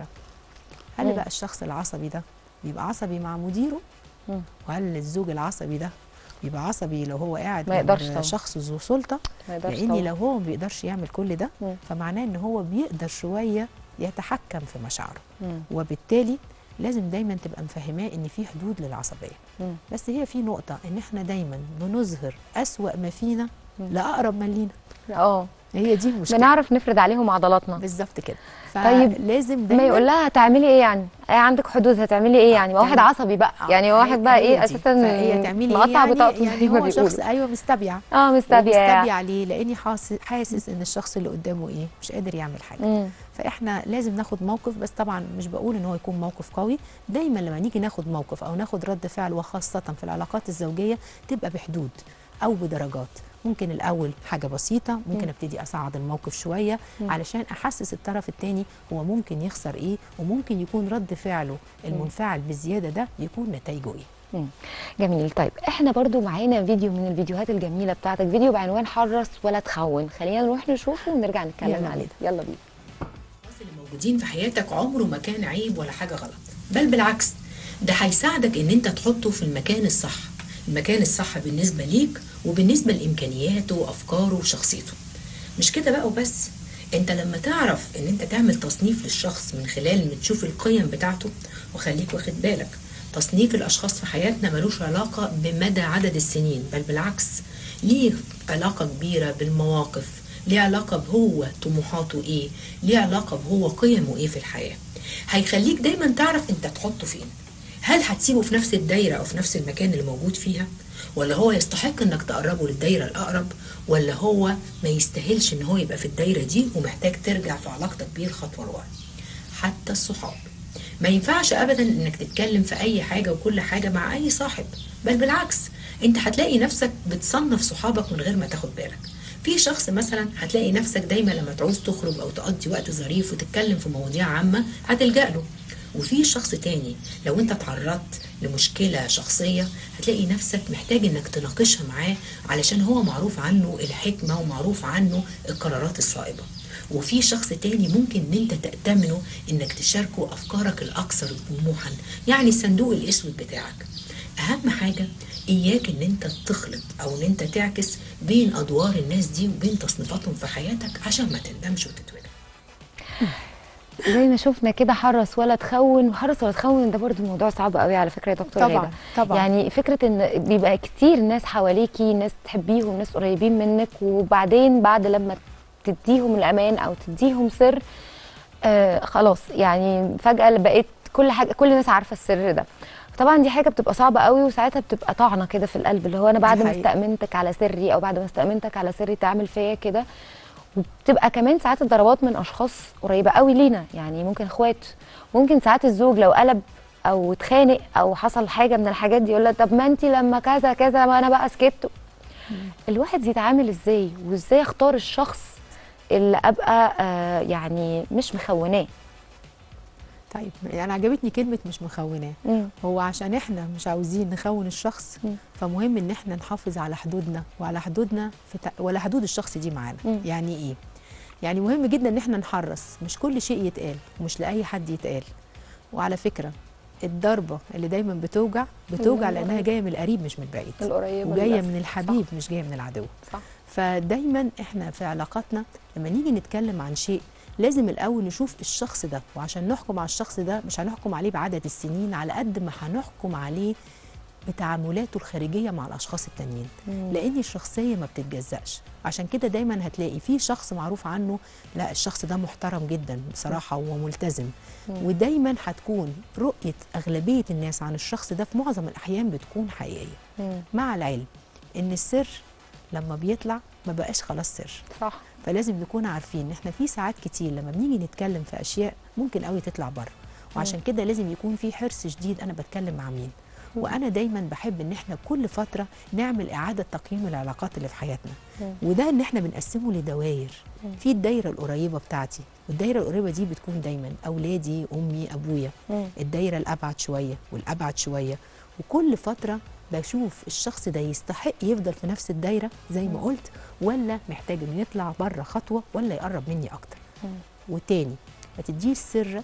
S2: هل
S1: مم.
S2: بقى الشخص العصبي ده بيبقى عصبي مع مديره
S1: مم.
S2: وهل الزوج العصبي ده بيبقى عصبي لو هو قاعد
S1: ما
S2: جنب
S1: يقدرش طبعا.
S2: شخص ذو سلطه
S1: ما يقدرش
S2: لان
S1: طبعا.
S2: لو هو ما بيقدرش يعمل كل ده
S1: مم.
S2: فمعناه ان هو بيقدر شويه يتحكم في مشاعره
S1: مم.
S2: وبالتالي لازم دايما تبقى مفهماه ان في حدود للعصبيه
S1: مم.
S2: بس هي في نقطه ان احنا دايما بنظهر اسوا ما فينا لاقرب من لينا
S1: اه
S2: هي دي المشكله
S1: بنعرف نفرد عليهم عضلاتنا
S2: بالظبط كده
S1: طيب،
S2: فلازم
S1: ما
S2: دايما
S1: يقول لها هتعملي ايه يعني ايه عندك حدود هتعملي ايه يعني ما واحد
S2: تعمل-
S1: عصبي بقى
S2: آه،
S1: يعني
S2: هي-
S1: واحد بقى
S2: هي
S1: ايه
S2: دي.
S1: اساسا
S2: فهي تعملي إيه؟
S1: مقطع
S2: يعني
S1: بطاقته
S2: يعني
S1: زي ما
S2: هو شخص
S1: بيقولوا
S2: ايوه مستبيع
S1: اه مستبيع
S2: مستبيع ليه لاني حاسس حاسس ان الشخص اللي قدامه ايه مش قادر يعمل حاجه
S1: مم.
S2: فاحنا لازم ناخد موقف بس طبعا مش بقول ان هو يكون موقف قوي دايما لما نيجي ناخد موقف او ناخد رد فعل وخاصه في العلاقات الزوجيه تبقى بحدود او بدرجات ممكن الاول حاجه بسيطه ممكن ابتدي اصعد الموقف شويه علشان احسس الطرف الثاني هو ممكن يخسر ايه وممكن يكون رد فعله المنفعل بالزياده ده يكون نتائجه ايه
S1: مم. جميل طيب احنا برضو معانا فيديو من الفيديوهات الجميله بتاعتك فيديو بعنوان حرص ولا تخون خلينا نروح نشوفه ونرجع نتكلم
S2: يلا
S1: عليه
S2: بينا.
S1: يلا بينا
S4: الاشخاص اللي موجودين في حياتك عمره ما كان عيب ولا حاجه غلط بل بالعكس ده هيساعدك ان انت تحطه في المكان الصح المكان الصح بالنسبه ليك وبالنسبه لامكانياته وافكاره وشخصيته مش كده بقى وبس انت لما تعرف ان انت تعمل تصنيف للشخص من خلال ان تشوف القيم بتاعته وخليك واخد بالك تصنيف الاشخاص في حياتنا ملوش علاقه بمدى عدد السنين بل بالعكس ليه علاقه كبيره بالمواقف ليه علاقه بهو طموحاته ايه ليه علاقه بهو قيمه ايه في الحياه هيخليك دايما تعرف انت تحطه فين هل هتسيبه في نفس الدايره او في نفس المكان اللي موجود فيها ولا هو يستحق انك تقربه للدايره الاقرب ولا هو ما يستاهلش ان هو يبقى في الدايره دي ومحتاج ترجع في علاقتك بيه الخطوه لورا حتى الصحاب ما ينفعش ابدا انك تتكلم في اي حاجه وكل حاجه مع اي صاحب بل بالعكس انت هتلاقي نفسك بتصنف صحابك من غير ما تاخد بالك في شخص مثلا هتلاقي نفسك دايما لما تعوز تخرج او تقضي وقت ظريف وتتكلم في مواضيع عامه هتلجأ له وفي شخص تاني لو انت تعرضت لمشكلة شخصية هتلاقي نفسك محتاج انك تناقشها معاه علشان هو معروف عنه الحكمة ومعروف عنه القرارات الصائبة وفي شخص تاني ممكن ان انت تأتمنه انك تشاركه افكارك الاكثر طموحا يعني الصندوق الاسود بتاعك اهم حاجة اياك ان انت تخلط او ان انت تعكس بين ادوار الناس دي وبين تصنيفاتهم في حياتك عشان ما تندمش وتتوجع
S1: زي ما شفنا كده حرص ولا تخون وحرص ولا تخون ده برضو موضوع صعب قوي على فكره يا دكتور
S2: طبعاً،
S1: غادة.
S2: طبعاً.
S1: يعني فكره ان بيبقى كتير ناس حواليكي ناس تحبيهم ناس قريبين منك وبعدين بعد لما تديهم الامان او تديهم سر آه خلاص يعني فجاه بقيت كل حاجه كل الناس عارفه السر ده طبعا دي حاجه بتبقى صعبه قوي وساعتها بتبقى طعنه كده في القلب اللي هو انا بعد ما
S2: حقيقة.
S1: استأمنتك على سري او بعد ما استأمنتك على سري تعمل فيا كده وبتبقى كمان ساعات الضربات من اشخاص قريبه قوي لينا يعني ممكن اخوات ممكن ساعات الزوج لو قلب او اتخانق او حصل حاجه من الحاجات دي يقول لها طب ما انت لما كذا كذا ما انا بقى سكت الواحد يتعامل ازاي وازاي اختار الشخص اللي ابقى آه يعني مش مخوناه
S2: طيب يعني عجبتني كلمه مش مخوناه
S1: مم.
S2: هو عشان احنا مش عاوزين نخون الشخص
S1: مم.
S2: فمهم ان احنا نحافظ على حدودنا وعلى حدودنا في ت... ولا حدود الشخص دي معانا
S1: مم.
S2: يعني ايه يعني مهم جدا ان احنا نحرص مش كل شيء يتقال ومش لاي حد يتقال وعلى فكره الضربه اللي دايما بتوجع بتوجع
S1: من
S2: لانها
S1: القريب.
S2: جايه من القريب مش من البعيد
S1: القريبة
S2: وجايه
S1: للأسف.
S2: من الحبيب مش جايه من العدو
S1: صح
S2: فدايما احنا في علاقاتنا لما نيجي نتكلم عن شيء لازم الاول نشوف الشخص ده وعشان نحكم على الشخص ده مش هنحكم عليه بعدد السنين على قد ما هنحكم عليه بتعاملاته الخارجيه مع الاشخاص التانيين لان الشخصيه ما بتتجزأش عشان كده دايما هتلاقي في شخص معروف عنه لا الشخص ده محترم جدا بصراحه وملتزم ودايما هتكون رؤيه اغلبيه الناس عن الشخص ده في معظم الاحيان بتكون حقيقيه
S1: مم.
S2: مع العلم ان السر لما بيطلع ما بقاش خلاص سر
S1: صح
S2: فلازم نكون عارفين ان احنا في ساعات كتير لما بنيجي نتكلم في اشياء ممكن قوي تطلع بره وعشان كده لازم يكون في حرص شديد انا بتكلم مع مين وانا دايما بحب ان احنا كل فتره نعمل اعاده تقييم العلاقات اللي في حياتنا وده ان احنا بنقسمه لدوائر في الدايره القريبه بتاعتي والدايره القريبه دي بتكون دايما اولادي امي ابويا
S1: مم.
S2: الدايره الابعد شويه والابعد شويه وكل فتره بشوف الشخص ده يستحق يفضل في نفس الدايره زي ما قلت ولا محتاج انه يطلع بره خطوه ولا يقرب مني اكتر وتاني ما تديش سرك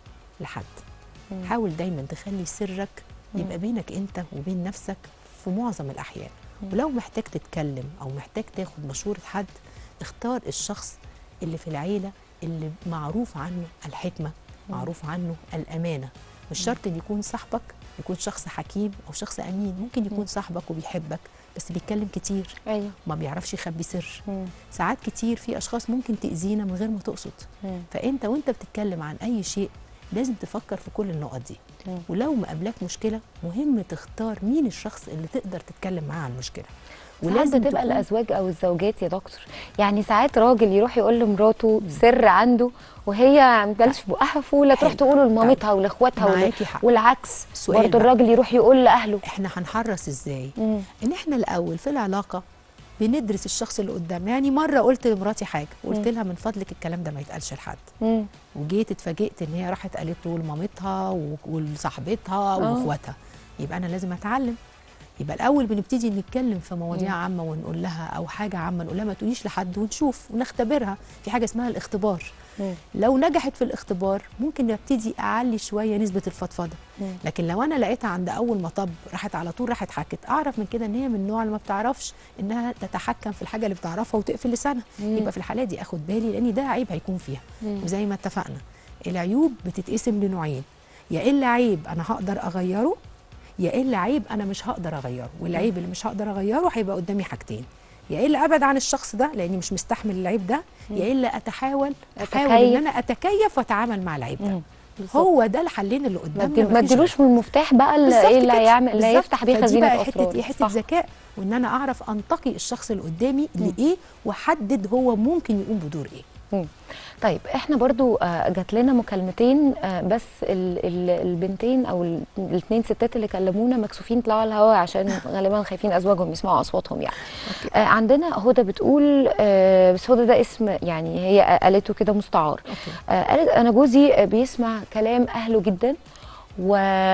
S2: لحد حاول دايما تخلي سرك يبقى بينك انت وبين نفسك في معظم الاحيان ولو محتاج تتكلم او محتاج تاخد مشوره حد اختار الشخص اللي في العيله اللي معروف عنه الحكمه معروف عنه الامانه مش شرط ان يكون صاحبك يكون شخص حكيم او شخص امين ممكن يكون صاحبك وبيحبك بس بيتكلم كتير
S1: ايوه
S2: ما بيعرفش يخبي سر
S1: مم.
S2: ساعات كتير في اشخاص ممكن تاذينا من غير ما تقصد
S1: مم.
S2: فانت وانت بتتكلم عن اي شيء لازم تفكر في كل النقط دي
S1: مم.
S2: ولو مقابلك مشكله مهم تختار مين الشخص اللي تقدر تتكلم معاه عن المشكله
S1: ولازم تبقى
S2: تكون-
S1: الازواج او الزوجات يا دكتور يعني ساعات راجل يروح يقول لمراته سر عنده وهي ما تبالش في بقها فوله تروح
S2: حلو.
S1: تقوله لمامتها ولاخواتها ولا-
S2: معاكي حق.
S1: والعكس
S2: سؤال
S1: برضه
S2: بقى.
S1: الراجل يروح يقول لاهله
S2: احنا هنحرص ازاي
S1: مم.
S2: ان احنا الاول في العلاقه بندرس الشخص اللي قدامنا يعني مره قلت لمراتي حاجه قلت لها من فضلك الكلام ده ما يتقالش لحد
S1: مم.
S2: وجيت اتفاجئت ان هي راحت قالته لمامتها و- ولصاحبتها واخواتها يبقى انا لازم اتعلم يبقى الاول بنبتدي نتكلم في مواضيع عامه ونقول لها او حاجه عامه نقول لها ما تقوليش لحد ونشوف ونختبرها في حاجه اسمها الاختبار
S1: مم.
S2: لو نجحت في الاختبار ممكن نبتدي اعلي شويه نسبه الفضفضه
S1: مم.
S2: لكن لو انا لقيتها عند اول مطب راحت على طول راحت حكت اعرف من كده ان هي من النوع اللي ما بتعرفش انها تتحكم في الحاجه اللي بتعرفها وتقفل لسانها
S1: مم.
S2: يبقى في الحالات دي اخد بالي لان ده عيب هيكون فيها
S1: مم.
S2: وزي ما اتفقنا العيوب بتتقسم لنوعين يا الا عيب انا هقدر اغيره يا الا عيب انا مش هقدر اغيره والعيب اللي مش هقدر اغيره هيبقى قدامي حاجتين يا الا ابعد عن الشخص ده لاني مش مستحمل العيب ده يا الا اتحاول احاول ان
S1: أتكيف.
S2: انا اتكيف واتعامل مع العيب ده
S1: مم. بالظبط.
S2: هو ده الحلين اللي
S1: ما
S2: قدامنا
S1: تدي- ما
S2: مفيش
S1: اديلوش من المفتاح بقى اللي
S2: بالظبط
S1: ايه اللي
S2: كده.
S1: هيعمل اللي
S2: بالظبط.
S1: هيفتح بيه
S2: فدي
S1: خزينه
S2: بقى
S1: اسرار
S2: حته حته
S1: صح.
S2: ذكاء وان انا اعرف انتقي الشخص اللي قدامي لايه واحدد هو ممكن يقوم بدور ايه
S1: مم. طيب احنا برضو آه، جات لنا مكالمتين آه، بس ال ال البنتين او الاثنين ستات اللي كلمونا مكسوفين يطلعوا على الهواء عشان غالبا خايفين ازواجهم يسمعوا اصواتهم يعني آه عندنا هدى بتقول آه بس هدى ده اسم يعني هي قالته كده مستعار
S2: أوكي.
S1: آه قالت انا جوزي آه، بيسمع كلام اهله جدا و...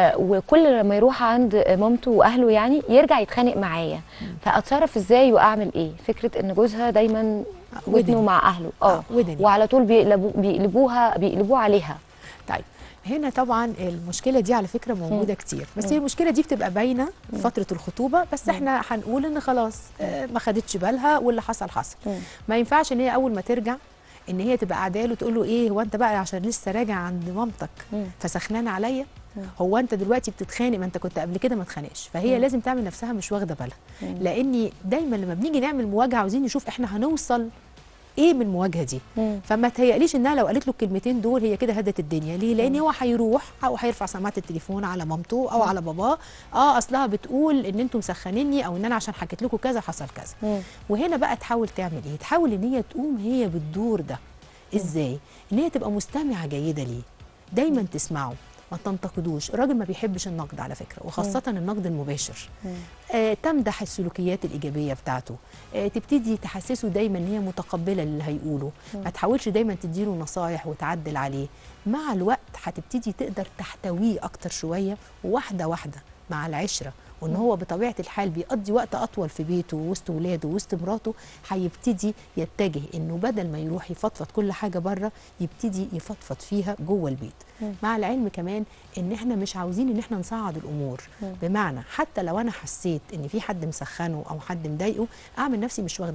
S1: وكل لما يروح عند مامته واهله يعني يرجع يتخانق معايا فاتصرف ازاي واعمل ايه فكره ان جوزها دايما ودنه
S2: ودني.
S1: مع اهله اه
S2: آه، ودني.
S1: وعلى طول بيقلبوا بيقلبوها بيقلبوه عليها
S2: طيب هنا طبعا المشكله دي على فكره موجوده كتير بس هي المشكله دي بتبقى باينه في فتره الخطوبه بس احنا هنقول ان خلاص آه، ما خدتش بالها واللي حصل حصل
S1: مم.
S2: ما ينفعش ان هي اول ما ترجع ان هي تبقى قاعده له تقول له ايه هو انت بقى عشان لسه راجع عند مامتك
S1: مم.
S2: فسخنان عليا هو انت دلوقتي بتتخانق ما انت كنت قبل كده ما تخانقش فهي لازم تعمل نفسها مش واخده بالها لاني دايما لما بنيجي نعمل مواجهه عاوزين نشوف احنا هنوصل ايه من المواجهه دي
S1: مم.
S2: فما تهيأليش انها لو قالت له الكلمتين دول هي كده هدت الدنيا ليه لان هو هيروح او هيرفع سماعه التليفون على مامته او على باباه اه اصلها بتقول ان انتم مسخنيني او ان انا عشان حكيت لكم كذا حصل كذا
S1: مم.
S2: وهنا بقى تحاول تعمل ايه تحاول ان هي تقوم هي بالدور ده ازاي ان هي تبقى مستمعه جيده ليه دايما تسمعه ما تنتقدوش الراجل ما بيحبش النقد على فكره وخاصه النقد المباشر آه تمدح السلوكيات الايجابيه بتاعته آه تبتدي تحسسه دايما ان هي متقبله للي هيقوله ما تحاولش دايما تديله نصايح وتعدل عليه مع الوقت هتبتدي تقدر تحتويه اكتر شويه واحده واحده مع العشره وان هو بطبيعه الحال بيقضي وقت اطول في بيته وسط ولاده وسط مراته هيبتدي يتجه انه بدل ما يروح يفضفض كل حاجه بره يبتدي يفضفض فيها جوه البيت مع العلم كمان ان احنا مش عاوزين ان احنا نصعد الامور بمعنى حتى لو انا حسيت ان في حد مسخنه او حد مضايقه اعمل نفسي مش واخده بالي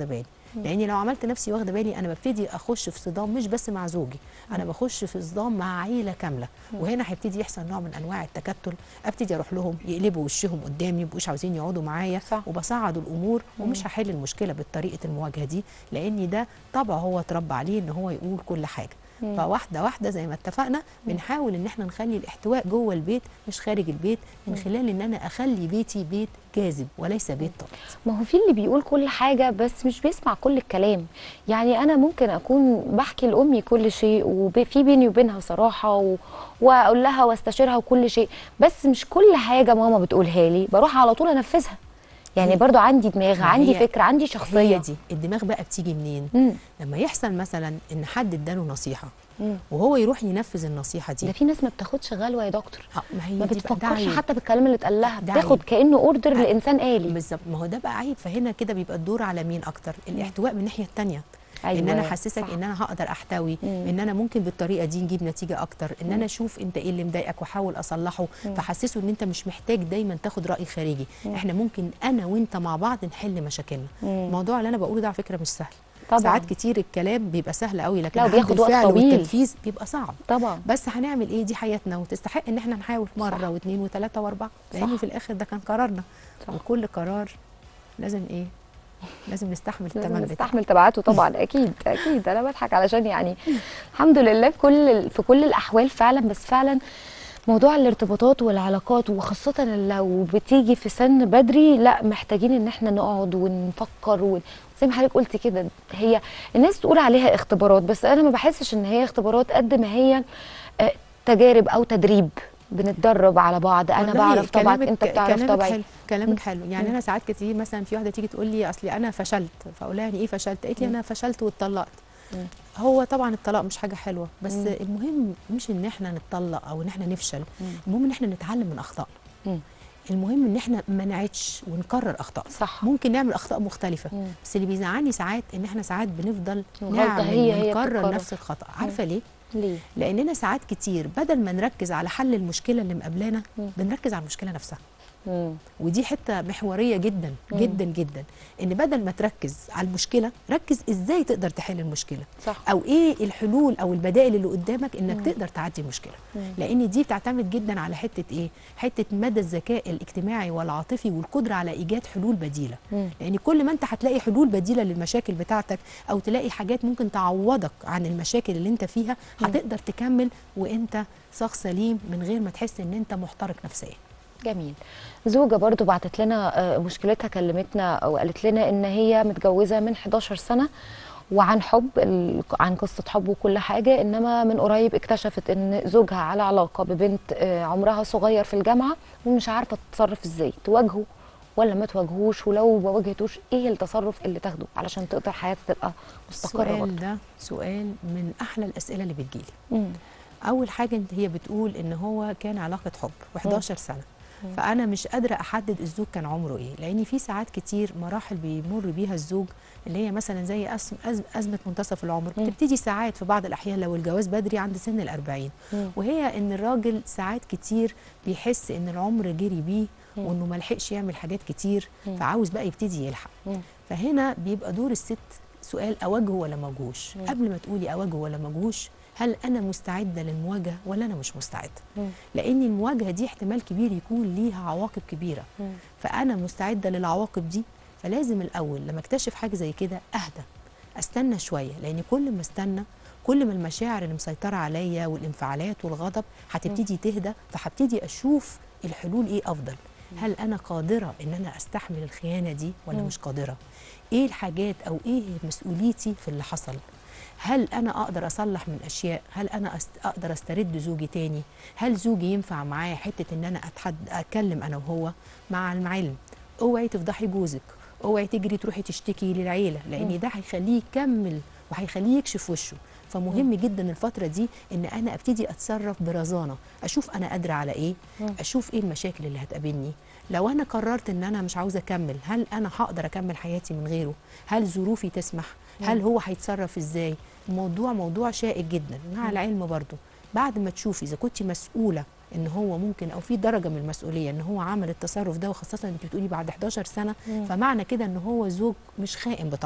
S2: لاني لو عملت نفسي واخده بالي انا ببتدي اخش في صدام مش بس مع زوجي انا بخش في صدام مع عيله كامله وهنا هيبتدي يحصل نوع من انواع التكتل ابتدي اروح لهم يقلبوا وشهم قدامي مبقوش عاوزين يقعدوا معايا
S1: صح.
S2: وبصعد الامور ومش هحل المشكله بطريقه المواجهه دي لان ده طبع هو اتربى عليه ان هو يقول كل حاجه فواحده واحده زي ما اتفقنا بنحاول ان احنا نخلي الاحتواء جوه البيت مش خارج البيت من خلال ان انا اخلي بيتي بيت جاذب وليس بيت طارد
S1: ما هو في اللي بيقول كل حاجة بس مش بيسمع كل الكلام يعني أنا ممكن أكون بحكي لأمي كل شيء وفي بيني وبينها صراحة و... وأقول لها واستشيرها وكل شيء بس مش كل حاجة ماما بتقولها لي بروح على طول أنفذها يعني
S2: هي-
S1: برضو عندي دماغ
S2: ما
S1: عندي
S2: هي-
S1: فكرة عندي
S2: هي
S1: شخصية
S2: دي الدماغ بقى بتيجي منين
S1: مم.
S2: لما يحصل مثلا ان حد اداله نصيحه
S1: مم.
S2: وهو يروح ينفذ النصيحه دي
S1: ده في ناس ما بتاخدش غلوة يا دكتور
S2: آه، ما هي
S1: ما
S2: دي بقى ده
S1: بتفكرش
S2: عيب.
S1: حتى بالكلام اللي اتقال لها
S2: ده
S1: بتاخد
S2: عيب.
S1: كأنه اوردر
S2: آه.
S1: لإنسان آلي
S2: بالظبط ما هو ده بقى عيب فهنا كده بيبقى الدور على مين اكتر الاحتواء من الناحيه الثانيه
S1: أيوة،
S2: ان انا احسسك
S1: صح.
S2: ان انا هقدر احتوي
S1: مم.
S2: ان انا ممكن بالطريقه دي نجيب نتيجه اكتر ان انا اشوف انت ايه اللي مضايقك واحاول اصلحه فحسسه ان انت مش محتاج دايما تاخد راي خارجي احنا ممكن انا وانت مع بعض نحل مشاكلنا الموضوع اللي انا بقوله ده على فكره مش سهل
S1: طبعاً.
S2: ساعات كتير الكلام بيبقى سهل قوي لكن
S1: لا،
S2: عند
S1: وبياخد وقت
S2: الفعل
S1: طويل.
S2: والتنفيذ بيبقى صعب
S1: طبعا
S2: بس هنعمل ايه دي حياتنا وتستحق ان احنا نحاول مره
S1: صح.
S2: واثنين وثلاثه واربعه لان
S1: صح.
S2: في الاخر ده كان قرارنا
S1: صح.
S2: وكل قرار لازم ايه لازم نستحمل
S1: لازم
S2: الثمن بتاعه
S1: نستحمل تبعاته طبعا اكيد اكيد انا بضحك علشان يعني الحمد لله في كل في كل الاحوال فعلا بس فعلا موضوع الارتباطات والعلاقات وخاصة لو بتيجي في سن بدري لا محتاجين ان احنا نقعد ونفكر ون... زي ما حضرتك قلت كده هي الناس تقول عليها اختبارات بس انا ما بحسش ان هي اختبارات قد ما هي آه، تجارب او تدريب بنتدرب على بعض انا
S2: والله
S1: بعرف طبعك
S2: كلامك-
S1: انت بتعرف
S2: كلامك
S1: طبعي
S2: حلو كلامك حلو يعني
S1: مم.
S2: انا ساعات كتير مثلا في واحده تيجي تقول لي اصلي انا فشلت فاقول لها يعني ايه فشلت قالت لي انا فشلت واتطلقت
S1: مم.
S2: هو طبعا الطلاق مش حاجه حلوه بس
S1: مم.
S2: المهم مش ان احنا نتطلق او ان احنا نفشل
S1: مم.
S2: المهم ان احنا نتعلم من اخطائنا
S1: مم.
S2: المهم ان احنا ما نعيدش ونكرر اخطاء
S1: صح.
S2: ممكن نعمل اخطاء مختلفه
S1: مم.
S2: بس اللي بيزعلني ساعات ان احنا ساعات بنفضل
S1: الغلطة
S2: نعمل
S1: هي- هي
S2: ونكرر
S1: بتتكرر.
S2: نفس الخطا عارفه ليه
S1: ليه
S2: لاننا ساعات كتير بدل ما نركز على حل المشكله اللي مقابلانا
S1: مم.
S2: بنركز على المشكله نفسها
S1: مم.
S2: ودي حته محوريه جدا
S1: مم.
S2: جدا جدا ان بدل ما تركز على المشكله ركز ازاي تقدر تحل المشكله
S1: صح
S2: او ايه الحلول او البدائل اللي قدامك انك تقدر تعدي المشكله
S1: مم.
S2: لان دي بتعتمد جدا على حته ايه حته مدى الذكاء الاجتماعي والعاطفي والقدره على ايجاد حلول بديله
S1: مم.
S2: لان كل ما انت هتلاقي حلول بديله للمشاكل بتاعتك او تلاقي حاجات ممكن تعوضك عن المشاكل اللي انت فيها هتقدر تكمل وانت شخص سليم من غير ما تحس ان انت محترق نفسيا
S1: جميل زوجة برضو بعتت لنا آه، مشكلتها كلمتنا او قالت لنا ان هي متجوزة من 11 سنة وعن حب ال- عن قصة حب وكل حاجة انما من قريب اكتشفت ان زوجها على علاقة ببنت آه، عمرها صغير في الجامعة ومش عارفة تتصرف ازاي تواجهه ولا ما تواجهوش ولو ما واجهتوش ايه التصرف اللي تاخده علشان تقدر حياتها تبقى مستقرة
S2: السؤال
S1: برضو
S2: ده سؤال من احلى الاسئله اللي بتجيلي
S1: مم.
S2: اول حاجه انت هي بتقول ان هو كان علاقه حب و11 سنه فانا مش قادره احدد الزوج كان عمره ايه لان في ساعات كتير مراحل بيمر بيها الزوج اللي هي مثلا زي أزم أزم ازمه منتصف العمر
S1: مم.
S2: بتبتدي ساعات في بعض الاحيان لو الجواز بدري عند سن الأربعين
S1: مم.
S2: وهي ان الراجل ساعات كتير بيحس ان العمر جري بيه
S1: مم.
S2: وانه ما لحقش يعمل حاجات كتير
S1: مم.
S2: فعاوز بقى يبتدي يلحق
S1: مم.
S2: فهنا بيبقى دور الست سؤال اواجهه ولا ما اواجهوش
S1: مم.
S2: قبل ما تقولي اواجهه ولا ما اواجهوش هل انا مستعده للمواجهه ولا انا مش مستعده
S1: مم.
S2: لان المواجهه دي احتمال كبير يكون ليها عواقب كبيره
S1: مم.
S2: فانا مستعده للعواقب دي فلازم الاول لما اكتشف حاجه زي كده اهدى استنى شويه لان كل ما استنى كل ما المشاعر اللي مسيطره عليا والانفعالات والغضب هتبتدي تهدى فهبتدي اشوف الحلول ايه افضل هل انا قادره ان انا استحمل الخيانه دي ولا
S1: مم.
S2: مش قادره ايه الحاجات او ايه مسؤوليتي في اللي حصل هل انا اقدر اصلح من اشياء هل انا أست... اقدر استرد زوجي تاني هل زوجي ينفع معايا حته ان انا أتحد... اتكلم انا وهو مع العلم اوعي تفضحي جوزك اوعي تجري تروحي تشتكي للعيله لان ده هيخليه يكمل وهيخليه يكشف وشه فمهم جدا الفتره دي ان انا ابتدي اتصرف برزانه اشوف انا قادره على ايه
S1: مم.
S2: اشوف ايه المشاكل اللي هتقابلني لو انا قررت ان انا مش عاوزه اكمل هل انا هقدر اكمل حياتي من غيره هل ظروفي تسمح هل هو هيتصرف ازاي الموضوع موضوع شائك جدا مع العلم برضو بعد ما تشوفي اذا كنت مسؤوله ان هو ممكن او في درجه من المسؤوليه ان هو عمل التصرف ده وخاصه انت بتقولي بعد 11 سنه
S1: مم.
S2: فمعنى كده ان هو زوج مش خائن بطبعه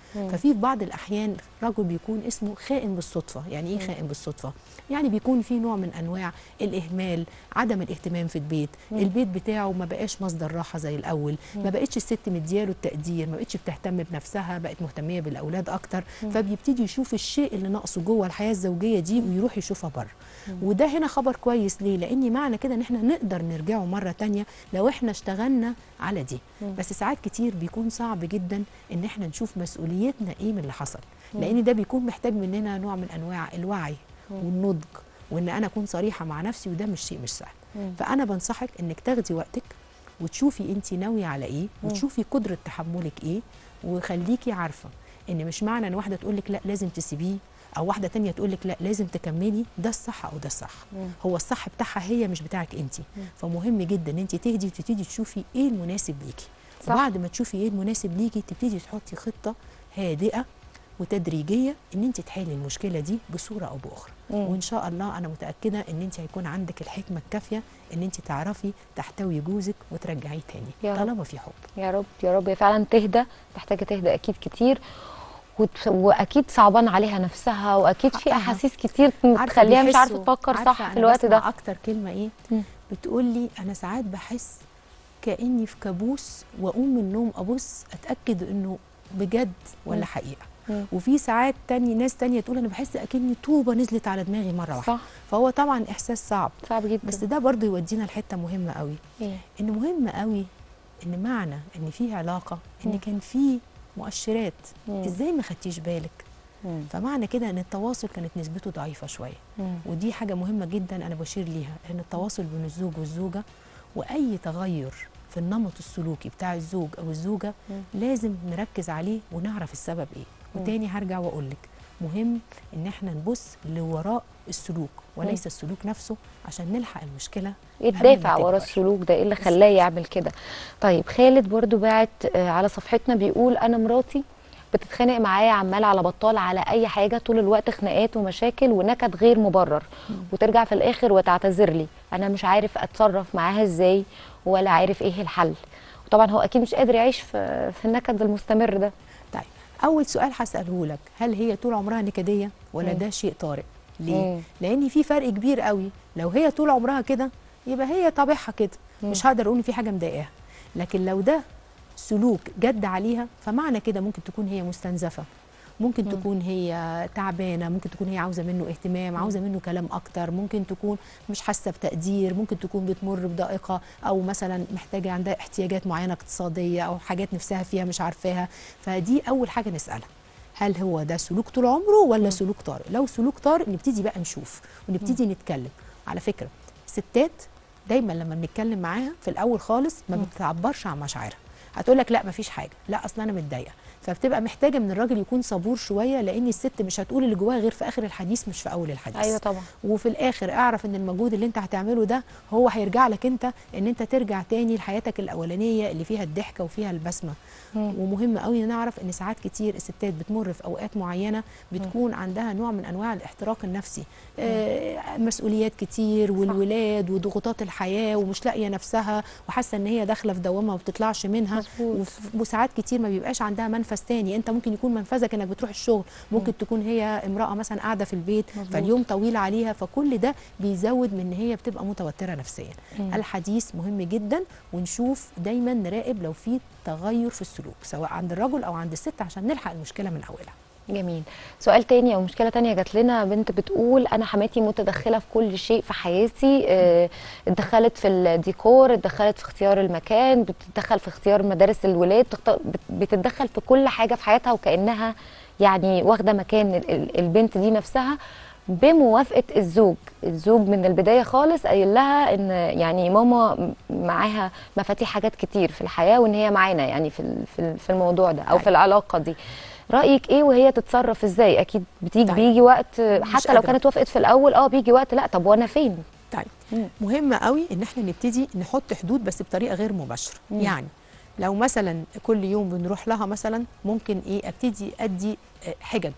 S2: ففي في بعض الاحيان رجل بيكون اسمه خائن بالصدفه يعني ايه خائن بالصدفه يعني بيكون في نوع من انواع الاهمال عدم الاهتمام في البيت البيت بتاعه ما بقاش مصدر راحه زي الاول ما بقتش الست مدياله التقدير ما بقتش بتهتم بنفسها بقت مهتميه بالاولاد اكتر فبيبتدي يشوف الشيء اللي ناقصه جوه الحياه الزوجيه دي ويروح يشوفها بره وده هنا خبر كويس ليه لان معنى كده ان احنا نقدر نرجعه مره تانية لو احنا اشتغلنا على دي بس ساعات كتير بيكون صعب جدا ان احنا نشوف مسؤوليتنا ايه من اللي حصل لان ده بيكون محتاج مننا نوع من انواع الوعي والنضج وان انا اكون صريحه مع نفسي وده مش شيء مش سهل فانا بنصحك انك تاخدي وقتك وتشوفي انت ناويه على ايه وتشوفي قدره تحملك ايه وخليكي عارفه ان مش معنى ان واحده تقول لك لا لازم تسيبيه او واحده تانية تقول لك لا لازم تكملي ده الصح او ده الصح هو الصح بتاعها هي مش بتاعك انت فمهم جدا ان انت تهدي وتبتدي تشوفي ايه المناسب ليكي
S1: صح.
S2: وبعد ما تشوفي ايه المناسب ليكي تبتدي تحطي خطه هادئه وتدريجيه ان انت تحلي المشكله دي بصوره او باخرى وان شاء الله انا متاكده ان انت هيكون عندك الحكمه الكافيه ان انت تعرفي تحتوي جوزك وترجعيه
S1: يا
S2: تاني
S1: رب.
S2: طالما في حب
S1: يا رب يا رب هي فعلا تهدى محتاجه تهدى اكيد كتير وت- واكيد صعبان عليها نفسها واكيد في
S2: حقها.
S1: احاسيس كتير
S2: عارفة
S1: تخليها مش عارفه
S2: بيحسوا-
S1: تفكر
S2: عارفة
S1: صح في
S2: أنا
S1: الوقت
S2: بسمع
S1: ده
S2: اكتر كلمه ايه
S1: مم.
S2: بتقول لي انا ساعات بحس كاني في كابوس واقوم من النوم ابص اتاكد انه بجد ولا
S1: مم.
S2: حقيقه
S1: مم.
S2: وفي ساعات تاني ناس تانية تقول انا بحس اكني طوبه نزلت على دماغي مره واحده
S1: صح
S2: فهو طبعا احساس صعب
S1: صعب جدا
S2: بس ده برضو يودينا لحته مهمه قوي
S1: إيه؟
S2: ان مهم قوي ان معنى ان في علاقه ان
S1: مم.
S2: كان في مؤشرات
S1: مم.
S2: ازاي ما خدتيش بالك
S1: مم.
S2: فمعنى كده ان التواصل كانت نسبته ضعيفه شويه
S1: مم.
S2: ودي حاجه مهمه جدا انا بشير ليها ان التواصل بين الزوج والزوجه واي تغير في النمط السلوكي بتاع الزوج او الزوجه
S1: مم.
S2: لازم نركز عليه ونعرف السبب ايه وتاني هرجع واقول لك مهم ان احنا نبص لوراء السلوك وليس السلوك نفسه عشان نلحق المشكله
S1: ايه
S2: قبل ما
S1: الدافع ورا
S2: تكبر.
S1: السلوك ده ايه اللي خلاه يعمل كده طيب خالد برضو باعت آه، على صفحتنا بيقول انا مراتي بتتخانق معايا عمال على بطال على اي حاجه طول الوقت خناقات ومشاكل ونكد غير مبرر وترجع في الاخر وتعتذر لي انا مش عارف اتصرف معاها ازاي ولا عارف ايه الحل وطبعا هو اكيد مش قادر يعيش في في النكد المستمر ده
S2: طيب اول سؤال هساله لك هل هي طول عمرها نكديه ولا
S1: مم.
S2: ده شيء طارئ ليه
S1: مم.
S2: لان في فرق كبير قوي لو هي طول عمرها كده يبقى هي طبيعها كده مش هقدر اقول ان في حاجه مضايقاها لكن لو ده سلوك جد عليها فمعنى كده ممكن تكون هي مستنزفه ممكن
S1: مم.
S2: تكون هي تعبانه ممكن تكون هي عاوزه منه اهتمام عاوزه منه كلام اكتر ممكن تكون مش حاسه بتقدير ممكن تكون بتمر بضائقه او مثلا محتاجه عندها احتياجات معينه اقتصاديه او حاجات نفسها فيها مش عارفاها فدي اول حاجه نسالها هل هو ده سلوك طول عمره ولا سلوك طارئ لو سلوك طارئ نبتدي بقى نشوف ونبتدي نتكلم على فكره الستات دايما لما بنتكلم معاها في الاول خالص ما بتعبرش عن مشاعرها هتقول لك لا مفيش حاجه لا اصلا انا متضايقه فبتبقى محتاجه من الراجل يكون صبور شويه لان الست مش هتقول اللي جواها غير في اخر الحديث مش في اول الحديث
S1: ايوه طبعا
S2: وفي الاخر اعرف ان المجهود اللي انت هتعمله ده هو هيرجع لك انت ان انت ترجع تاني لحياتك الاولانيه اللي فيها الضحكه وفيها البسمه
S1: مم.
S2: ومهم قوي نعرف ان ساعات كتير الستات بتمر في اوقات معينه بتكون عندها نوع من انواع الاحتراق النفسي آه مسؤوليات كتير والولاد وضغوطات الحياه ومش لاقيه نفسها وحاسه ان هي داخله في دوامه وما بتطلعش منها
S1: مظبوط.
S2: وف- وساعات كتير ما بيبقاش عندها منفذ تاني انت ممكن يكون منفذك انك بتروح الشغل ممكن تكون هي امراه مثلا قاعده في البيت
S1: مظبوط.
S2: فاليوم طويل عليها فكل ده بيزود من ان هي بتبقى متوتره نفسيا الحديث مهم جدا ونشوف دايما نراقب لو في تغير في السلوك سواء عند الرجل او عند الست عشان نلحق المشكله من اولها
S1: جميل سؤال تاني او مشكله تانية جات لنا بنت بتقول انا حماتي متدخله في كل شيء في حياتي آه، اتدخلت في الديكور اتدخلت في اختيار المكان بتتدخل في اختيار مدارس الولاد بتخت- بت- بتتدخل في كل حاجه في حياتها وكانها يعني واخده مكان ال- ال- البنت دي نفسها بموافقه الزوج الزوج من البدايه خالص قايل لها ان يعني ماما معاها مفاتيح حاجات كتير في الحياه وان هي معانا يعني في ال- في ال- في الموضوع ده او في العلاقه دي رايك ايه وهي تتصرف ازاي اكيد بتيجي
S2: طيب.
S1: بيجي وقت حتى لو
S2: قادرة.
S1: كانت وافقت في الاول اه بيجي وقت لا طب وانا فين
S2: طيب
S1: مم.
S2: مهم قوي ان احنا نبتدي نحط حدود بس بطريقه غير مباشره
S1: مم.
S2: يعني لو مثلا كل يوم بنروح لها مثلا ممكن ايه ابتدي ادي آه، حجج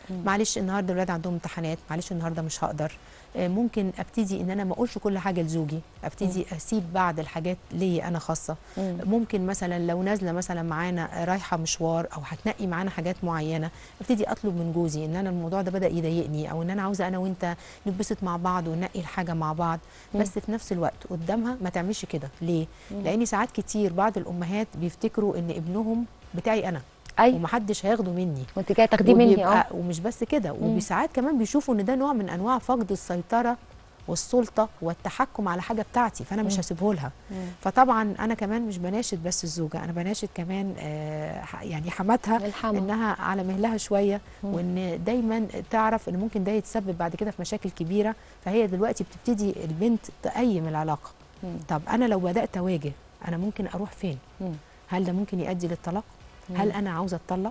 S2: معلش النهارده الولاد عندهم امتحانات معلش النهارده مش هقدر آه، ممكن ابتدي ان انا ما اقولش كل حاجه لزوجي ابتدي اسيب بعض الحاجات ليا انا خاصه
S1: مم.
S2: ممكن مثلا لو نازله مثلا معانا رايحه مشوار او هتنقي معانا حاجات معينه ابتدي اطلب من جوزي ان انا الموضوع ده بدا يضايقني او ان انا عاوزه انا وانت نتبسط مع بعض وننقي الحاجه مع بعض بس في نفس الوقت قدامها ما تعملش كده ليه لان ساعات كتير بعض الامهات بيفتكروا ان ابنهم بتاعي انا
S1: ايوه
S2: ومحدش هياخده مني
S1: وانت جايه تاخديه مني اه
S2: وبيبقى- ومش بس كده وساعات كمان بيشوفوا ان ده نوع من انواع فقد السيطره والسلطه والتحكم على حاجه بتاعتي فانا مش هسيبه لها فطبعا انا كمان مش بناشد بس الزوجه انا بناشد كمان آه ح- يعني حماتها
S1: الحما.
S2: انها على مهلها شويه وان دايما تعرف ان ممكن ده يتسبب بعد كده في مشاكل كبيره فهي دلوقتي بتبتدي البنت تقيم العلاقه طب انا لو بدات اواجه انا ممكن اروح فين
S1: مم.
S2: هل ده ممكن يؤدي للطلاق هل انا عاوزه اتطلق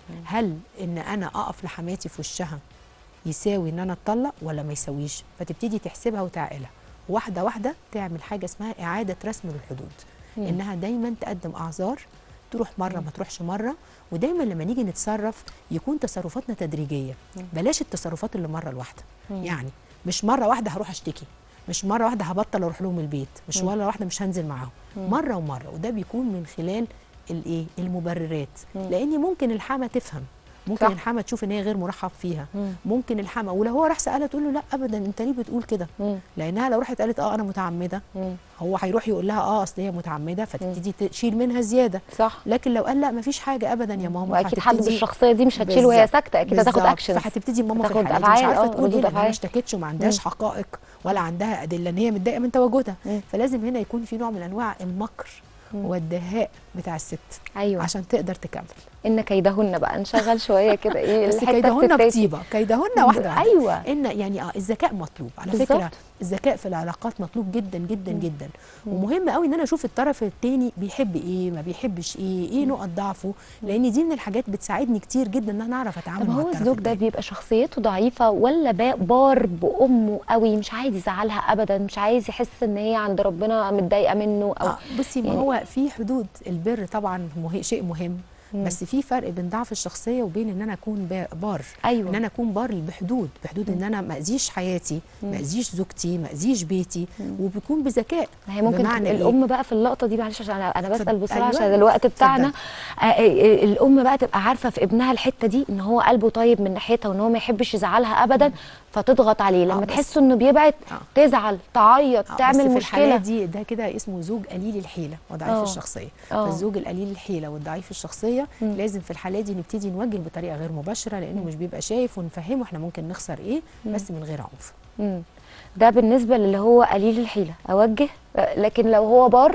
S2: هل ان انا اقف لحماتي في وشها يساوي ان انا اتطلق ولا ما يساويش فتبتدي تحسبها وتعقلها واحده واحده تعمل حاجه اسمها اعاده رسم للحدود انها دايما تقدم اعذار تروح مره ما تروحش مره ودايما لما نيجي نتصرف يكون تصرفاتنا تدريجيه بلاش التصرفات اللي مره الواحده يعني مش مره واحده هروح اشتكي مش مره واحده هبطل اروح لهم البيت مش مره واحده مش هنزل معاهم مره ومره وده بيكون من خلال الايه المبررات لان ممكن الحما تفهم ممكن
S1: صح.
S2: الحما تشوف ان هي غير مرحب فيها ممكن الحما ولو هو راح سالها تقول له لا ابدا انت ليه بتقول كده
S1: مم.
S2: لانها لو راحت قالت اه انا متعمده
S1: مم.
S2: هو هيروح يقول لها اه اصل هي متعمده فتبتدي تشيل منها زياده
S1: صح
S2: لكن لو قال لا مفيش حاجه ابدا يا ماما
S1: واكيد حد
S2: فهتبتدي-
S1: بالشخصيه دي مش هتشيل وهي
S2: بالظبط.
S1: ساكته اكيد هتاخد
S2: بالظبط.
S1: اكشن
S2: فهتبتدي ماما في
S1: هتاخد
S2: الحاله دي مش
S1: أفعال،
S2: عارفه
S1: آه،
S2: تقول
S1: ردود
S2: ايه لان هي
S1: أفعال.
S2: ما اشتكتش وما عندهاش حقائق ولا عندها ادله ان هي متضايقه من تواجدها فلازم هنا يكون في نوع من انواع المكر والدهاء بتاع الست
S1: ايوه
S2: عشان تقدر تكمل
S1: ان كيدهن بقى نشغل شويه كده ايه
S2: بس
S1: الحتة
S2: كيدهن
S1: الستاتي.
S2: بطيبه كيدهن واحده واحده
S1: أيوة.
S2: ان يعني اه الذكاء مطلوب على
S1: بالظبط.
S2: فكره الذكاء في العلاقات مطلوب جدا جدا جدا ومهم قوي ان انا اشوف الطرف الثاني بيحب ايه ما بيحبش ايه ايه نقط ضعفه لان دي من الحاجات بتساعدني كتير جدا ان انا اعرف اتعامل
S1: طب
S2: مع
S1: هو
S2: الطرف
S1: الزوج ده
S2: التاني.
S1: بيبقى شخصيته ضعيفه ولا با- بار بامه قوي مش عايز يزعلها ابدا مش عايز يحس ان هي عند ربنا متضايقه منه او
S2: آه بصي ما
S1: يعني-
S2: هو في حدود البر طبعا مه... شيء مهم بس في فرق بين ضعف الشخصيه وبين ان انا اكون با- بار
S1: أيوة.
S2: ان انا اكون بار بحدود بحدود ان انا ما اذيش حياتي ما اذيش زوجتي ما اذيش بيتي وبيكون بذكاء
S1: ما هي ممكن
S2: بمعنى
S1: تبقى
S2: إيه؟
S1: الام بقى في اللقطه دي معلش عشان انا انا بسال
S2: اتفضل.
S1: بسرعه
S2: أيوة.
S1: عشان الوقت بتاعنا
S2: اتفضل.
S1: آه، آه، آه، الام بقى تبقى عارفه في ابنها الحته دي ان هو قلبه طيب من ناحيتها وان هو ما يحبش يزعلها ابدا فتضغط عليه لما
S2: بس-
S1: تحس انه بيبعد
S2: آه.
S1: تزعل تعيط
S2: آه،
S1: تعمل
S2: بس في الحالة
S1: مشكله
S2: دي ده كده اسمه زوج قليل الحيلة وضعيف
S1: آه.
S2: الشخصية
S1: آه.
S2: فالزوج القليل الحيلة والضعيف الشخصية لازم في الحالة دي نبتدي نوجه بطريقة غير مباشرة لأنه مش بيبقى شايف ونفهمه احنا ممكن نخسر ايه بس من غير عنف
S1: مم. ده بالنسبه للي هو قليل الحيله اوجه آه، لكن لو هو بار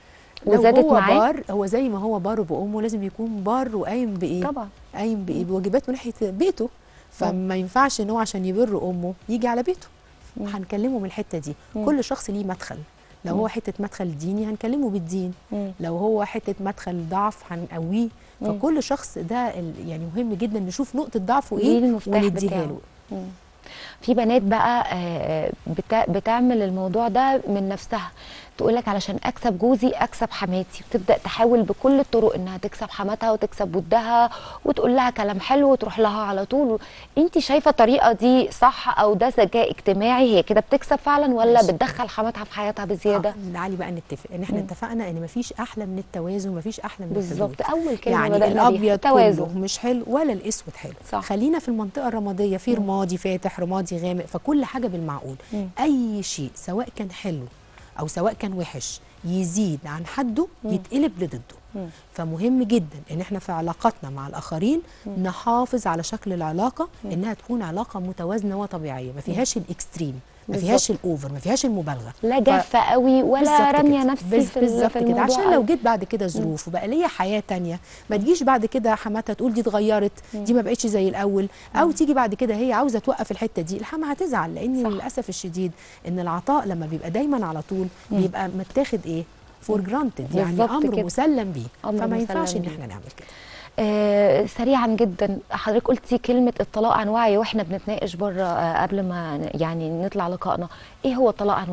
S2: لو
S1: وزادت
S2: هو
S1: معاه
S2: بار هو زي ما هو بار بأمه لازم يكون بار وقايم بإيه
S1: طبعا
S2: قايم بإيه بواجباته ناحية بيته فما ينفعش ان هو عشان يبر امه يجي على بيته هنكلمه من الحته دي كل شخص ليه مدخل لو هو حته مدخل ديني هنكلمه بالدين
S1: مم.
S2: لو هو حته مدخل ضعف هنقويه فكل شخص ده ال- يعني مهم جدا نشوف نقطه ضعفه
S1: ليه
S2: ايه
S1: المفتاح
S2: ونديها
S1: بتاعه.
S2: له
S1: في بنات بقى آه، بتا- بتعمل الموضوع ده من نفسها تقول لك علشان اكسب جوزي اكسب حماتي وتبدا تحاول بكل الطرق انها تكسب حماتها وتكسب ودها وتقول لها كلام حلو وتروح لها على طول انت شايفه الطريقه دي صح او ده ذكاء اجتماعي هي كده بتكسب فعلا ولا
S2: ماشي.
S1: بتدخل حماتها في حياتها بزياده
S2: آه، تعالي بقى نتفق ان احنا اتفقنا ان مفيش احلى من التوازن مفيش احلى من
S1: بالظبط
S2: الحدود.
S1: اول كلمه
S2: يعني
S1: بدأنا بيها،
S2: الابيض
S1: توازن.
S2: كله مش حلو ولا الاسود حلو
S1: صح.
S2: خلينا في المنطقه الرماديه في رمادي فاتح رمادي غامق فكل حاجه بالمعقول
S1: مم.
S2: اي شيء سواء كان حلو او سواء كان وحش يزيد عن حده يتقلب لضده فمهم جدا ان احنا في علاقاتنا مع الاخرين نحافظ على شكل العلاقه انها تكون علاقه متوازنه وطبيعيه ما فيهاش الاكستريم ما
S1: بالظبط.
S2: فيهاش الاوفر ما فيهاش المبالغه
S1: لا
S2: ف-
S1: جافه قوي ولا
S2: بالظبط
S1: راميه
S2: كده.
S1: نفسي
S2: بز-
S1: في ال-
S2: بالظبط
S1: في
S2: كده
S1: الموضوع
S2: عشان لو
S1: قوي.
S2: جيت بعد كده ظروف وبقى ليا حياه تانية ما تجيش بعد كده حماتها تقول دي اتغيرت دي ما بقتش زي الاول او تيجي بعد كده هي عاوزه توقف الحته دي الحما هتزعل لان
S1: صح.
S2: للاسف الشديد ان العطاء لما بيبقى دايما على طول بيبقى متاخد ايه فور جرانتد يعني
S1: بالظبط
S2: امر
S1: كده.
S2: مسلم بيه
S1: أمر
S2: فما
S1: مسلم
S2: ينفعش ان
S1: بيه.
S2: احنا نعمل كده
S1: آه سريعا جدا حضرتك قلتي كلمة الطلاق عن وعي واحنا بنتناقش بره آه قبل ما ن- يعني نطلع لقائنا ايه هو الطلاق عن وعي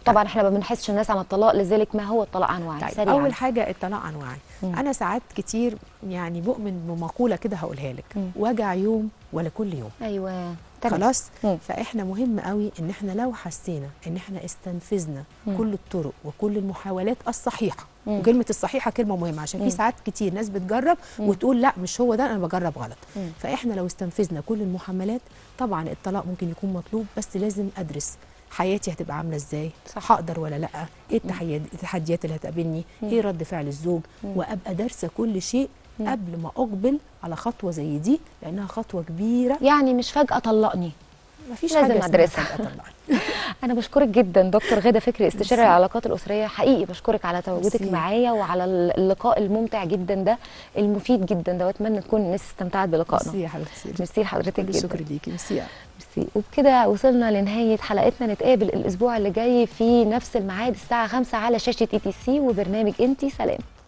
S1: طبعا احنا ما بنحسش الناس عن الطلاق لذلك ما هو الطلاق عن وعي
S2: طيب
S1: سريعا
S2: اول حاجه الطلاق عن وعي انا ساعات كتير يعني بؤمن بمقوله كده هقولها لك
S1: مم.
S2: وجع يوم ولا كل يوم
S1: ايوه تمام.
S2: خلاص
S1: مم.
S2: فاحنا مهم قوي ان احنا لو حسينا ان احنا استنفذنا
S1: مم.
S2: كل الطرق وكل المحاولات الصحيحه
S1: مم.
S2: وكلمه الصحيحه كلمه مهمه عشان
S1: مم.
S2: في ساعات كتير ناس بتجرب
S1: مم.
S2: وتقول لا مش هو ده انا بجرب غلط
S1: مم.
S2: فاحنا لو استنفذنا كل المحاولات طبعا الطلاق ممكن يكون مطلوب بس لازم ادرس حياتي هتبقى عامله ازاي
S1: صح.
S2: هقدر ولا لا ايه التحيات- التحديات اللي هتقابلني ايه رد فعل الزوج
S1: مم.
S2: وابقى دارسه كل شيء
S1: مم.
S2: قبل ما اقبل على خطوه زي دي لانها خطوه كبيره
S1: يعني مش فجاه طلقني
S2: مفيش
S1: لازم
S2: حاجه اسمها
S1: أدرسها.
S2: فجأة طبعا
S1: انا بشكرك جدا دكتور غاده فكري استشاري
S2: ميرسي.
S1: العلاقات الاسريه حقيقي بشكرك على تواجدك
S2: ميرسي.
S1: معايا وعلى اللقاء الممتع جدا ده المفيد جدا ده واتمنى تكون الناس استمتعت بلقائنا
S2: ميرسي يا حبيبتي
S1: ميرسي لحضرتك
S2: كل
S1: جدا
S2: الشكر ليكي ميرسي
S1: ميرسي وبكده وصلنا لنهايه حلقتنا نتقابل الاسبوع اللي جاي في نفس الميعاد الساعه 5 على شاشه اي تي سي وبرنامج انتي سلام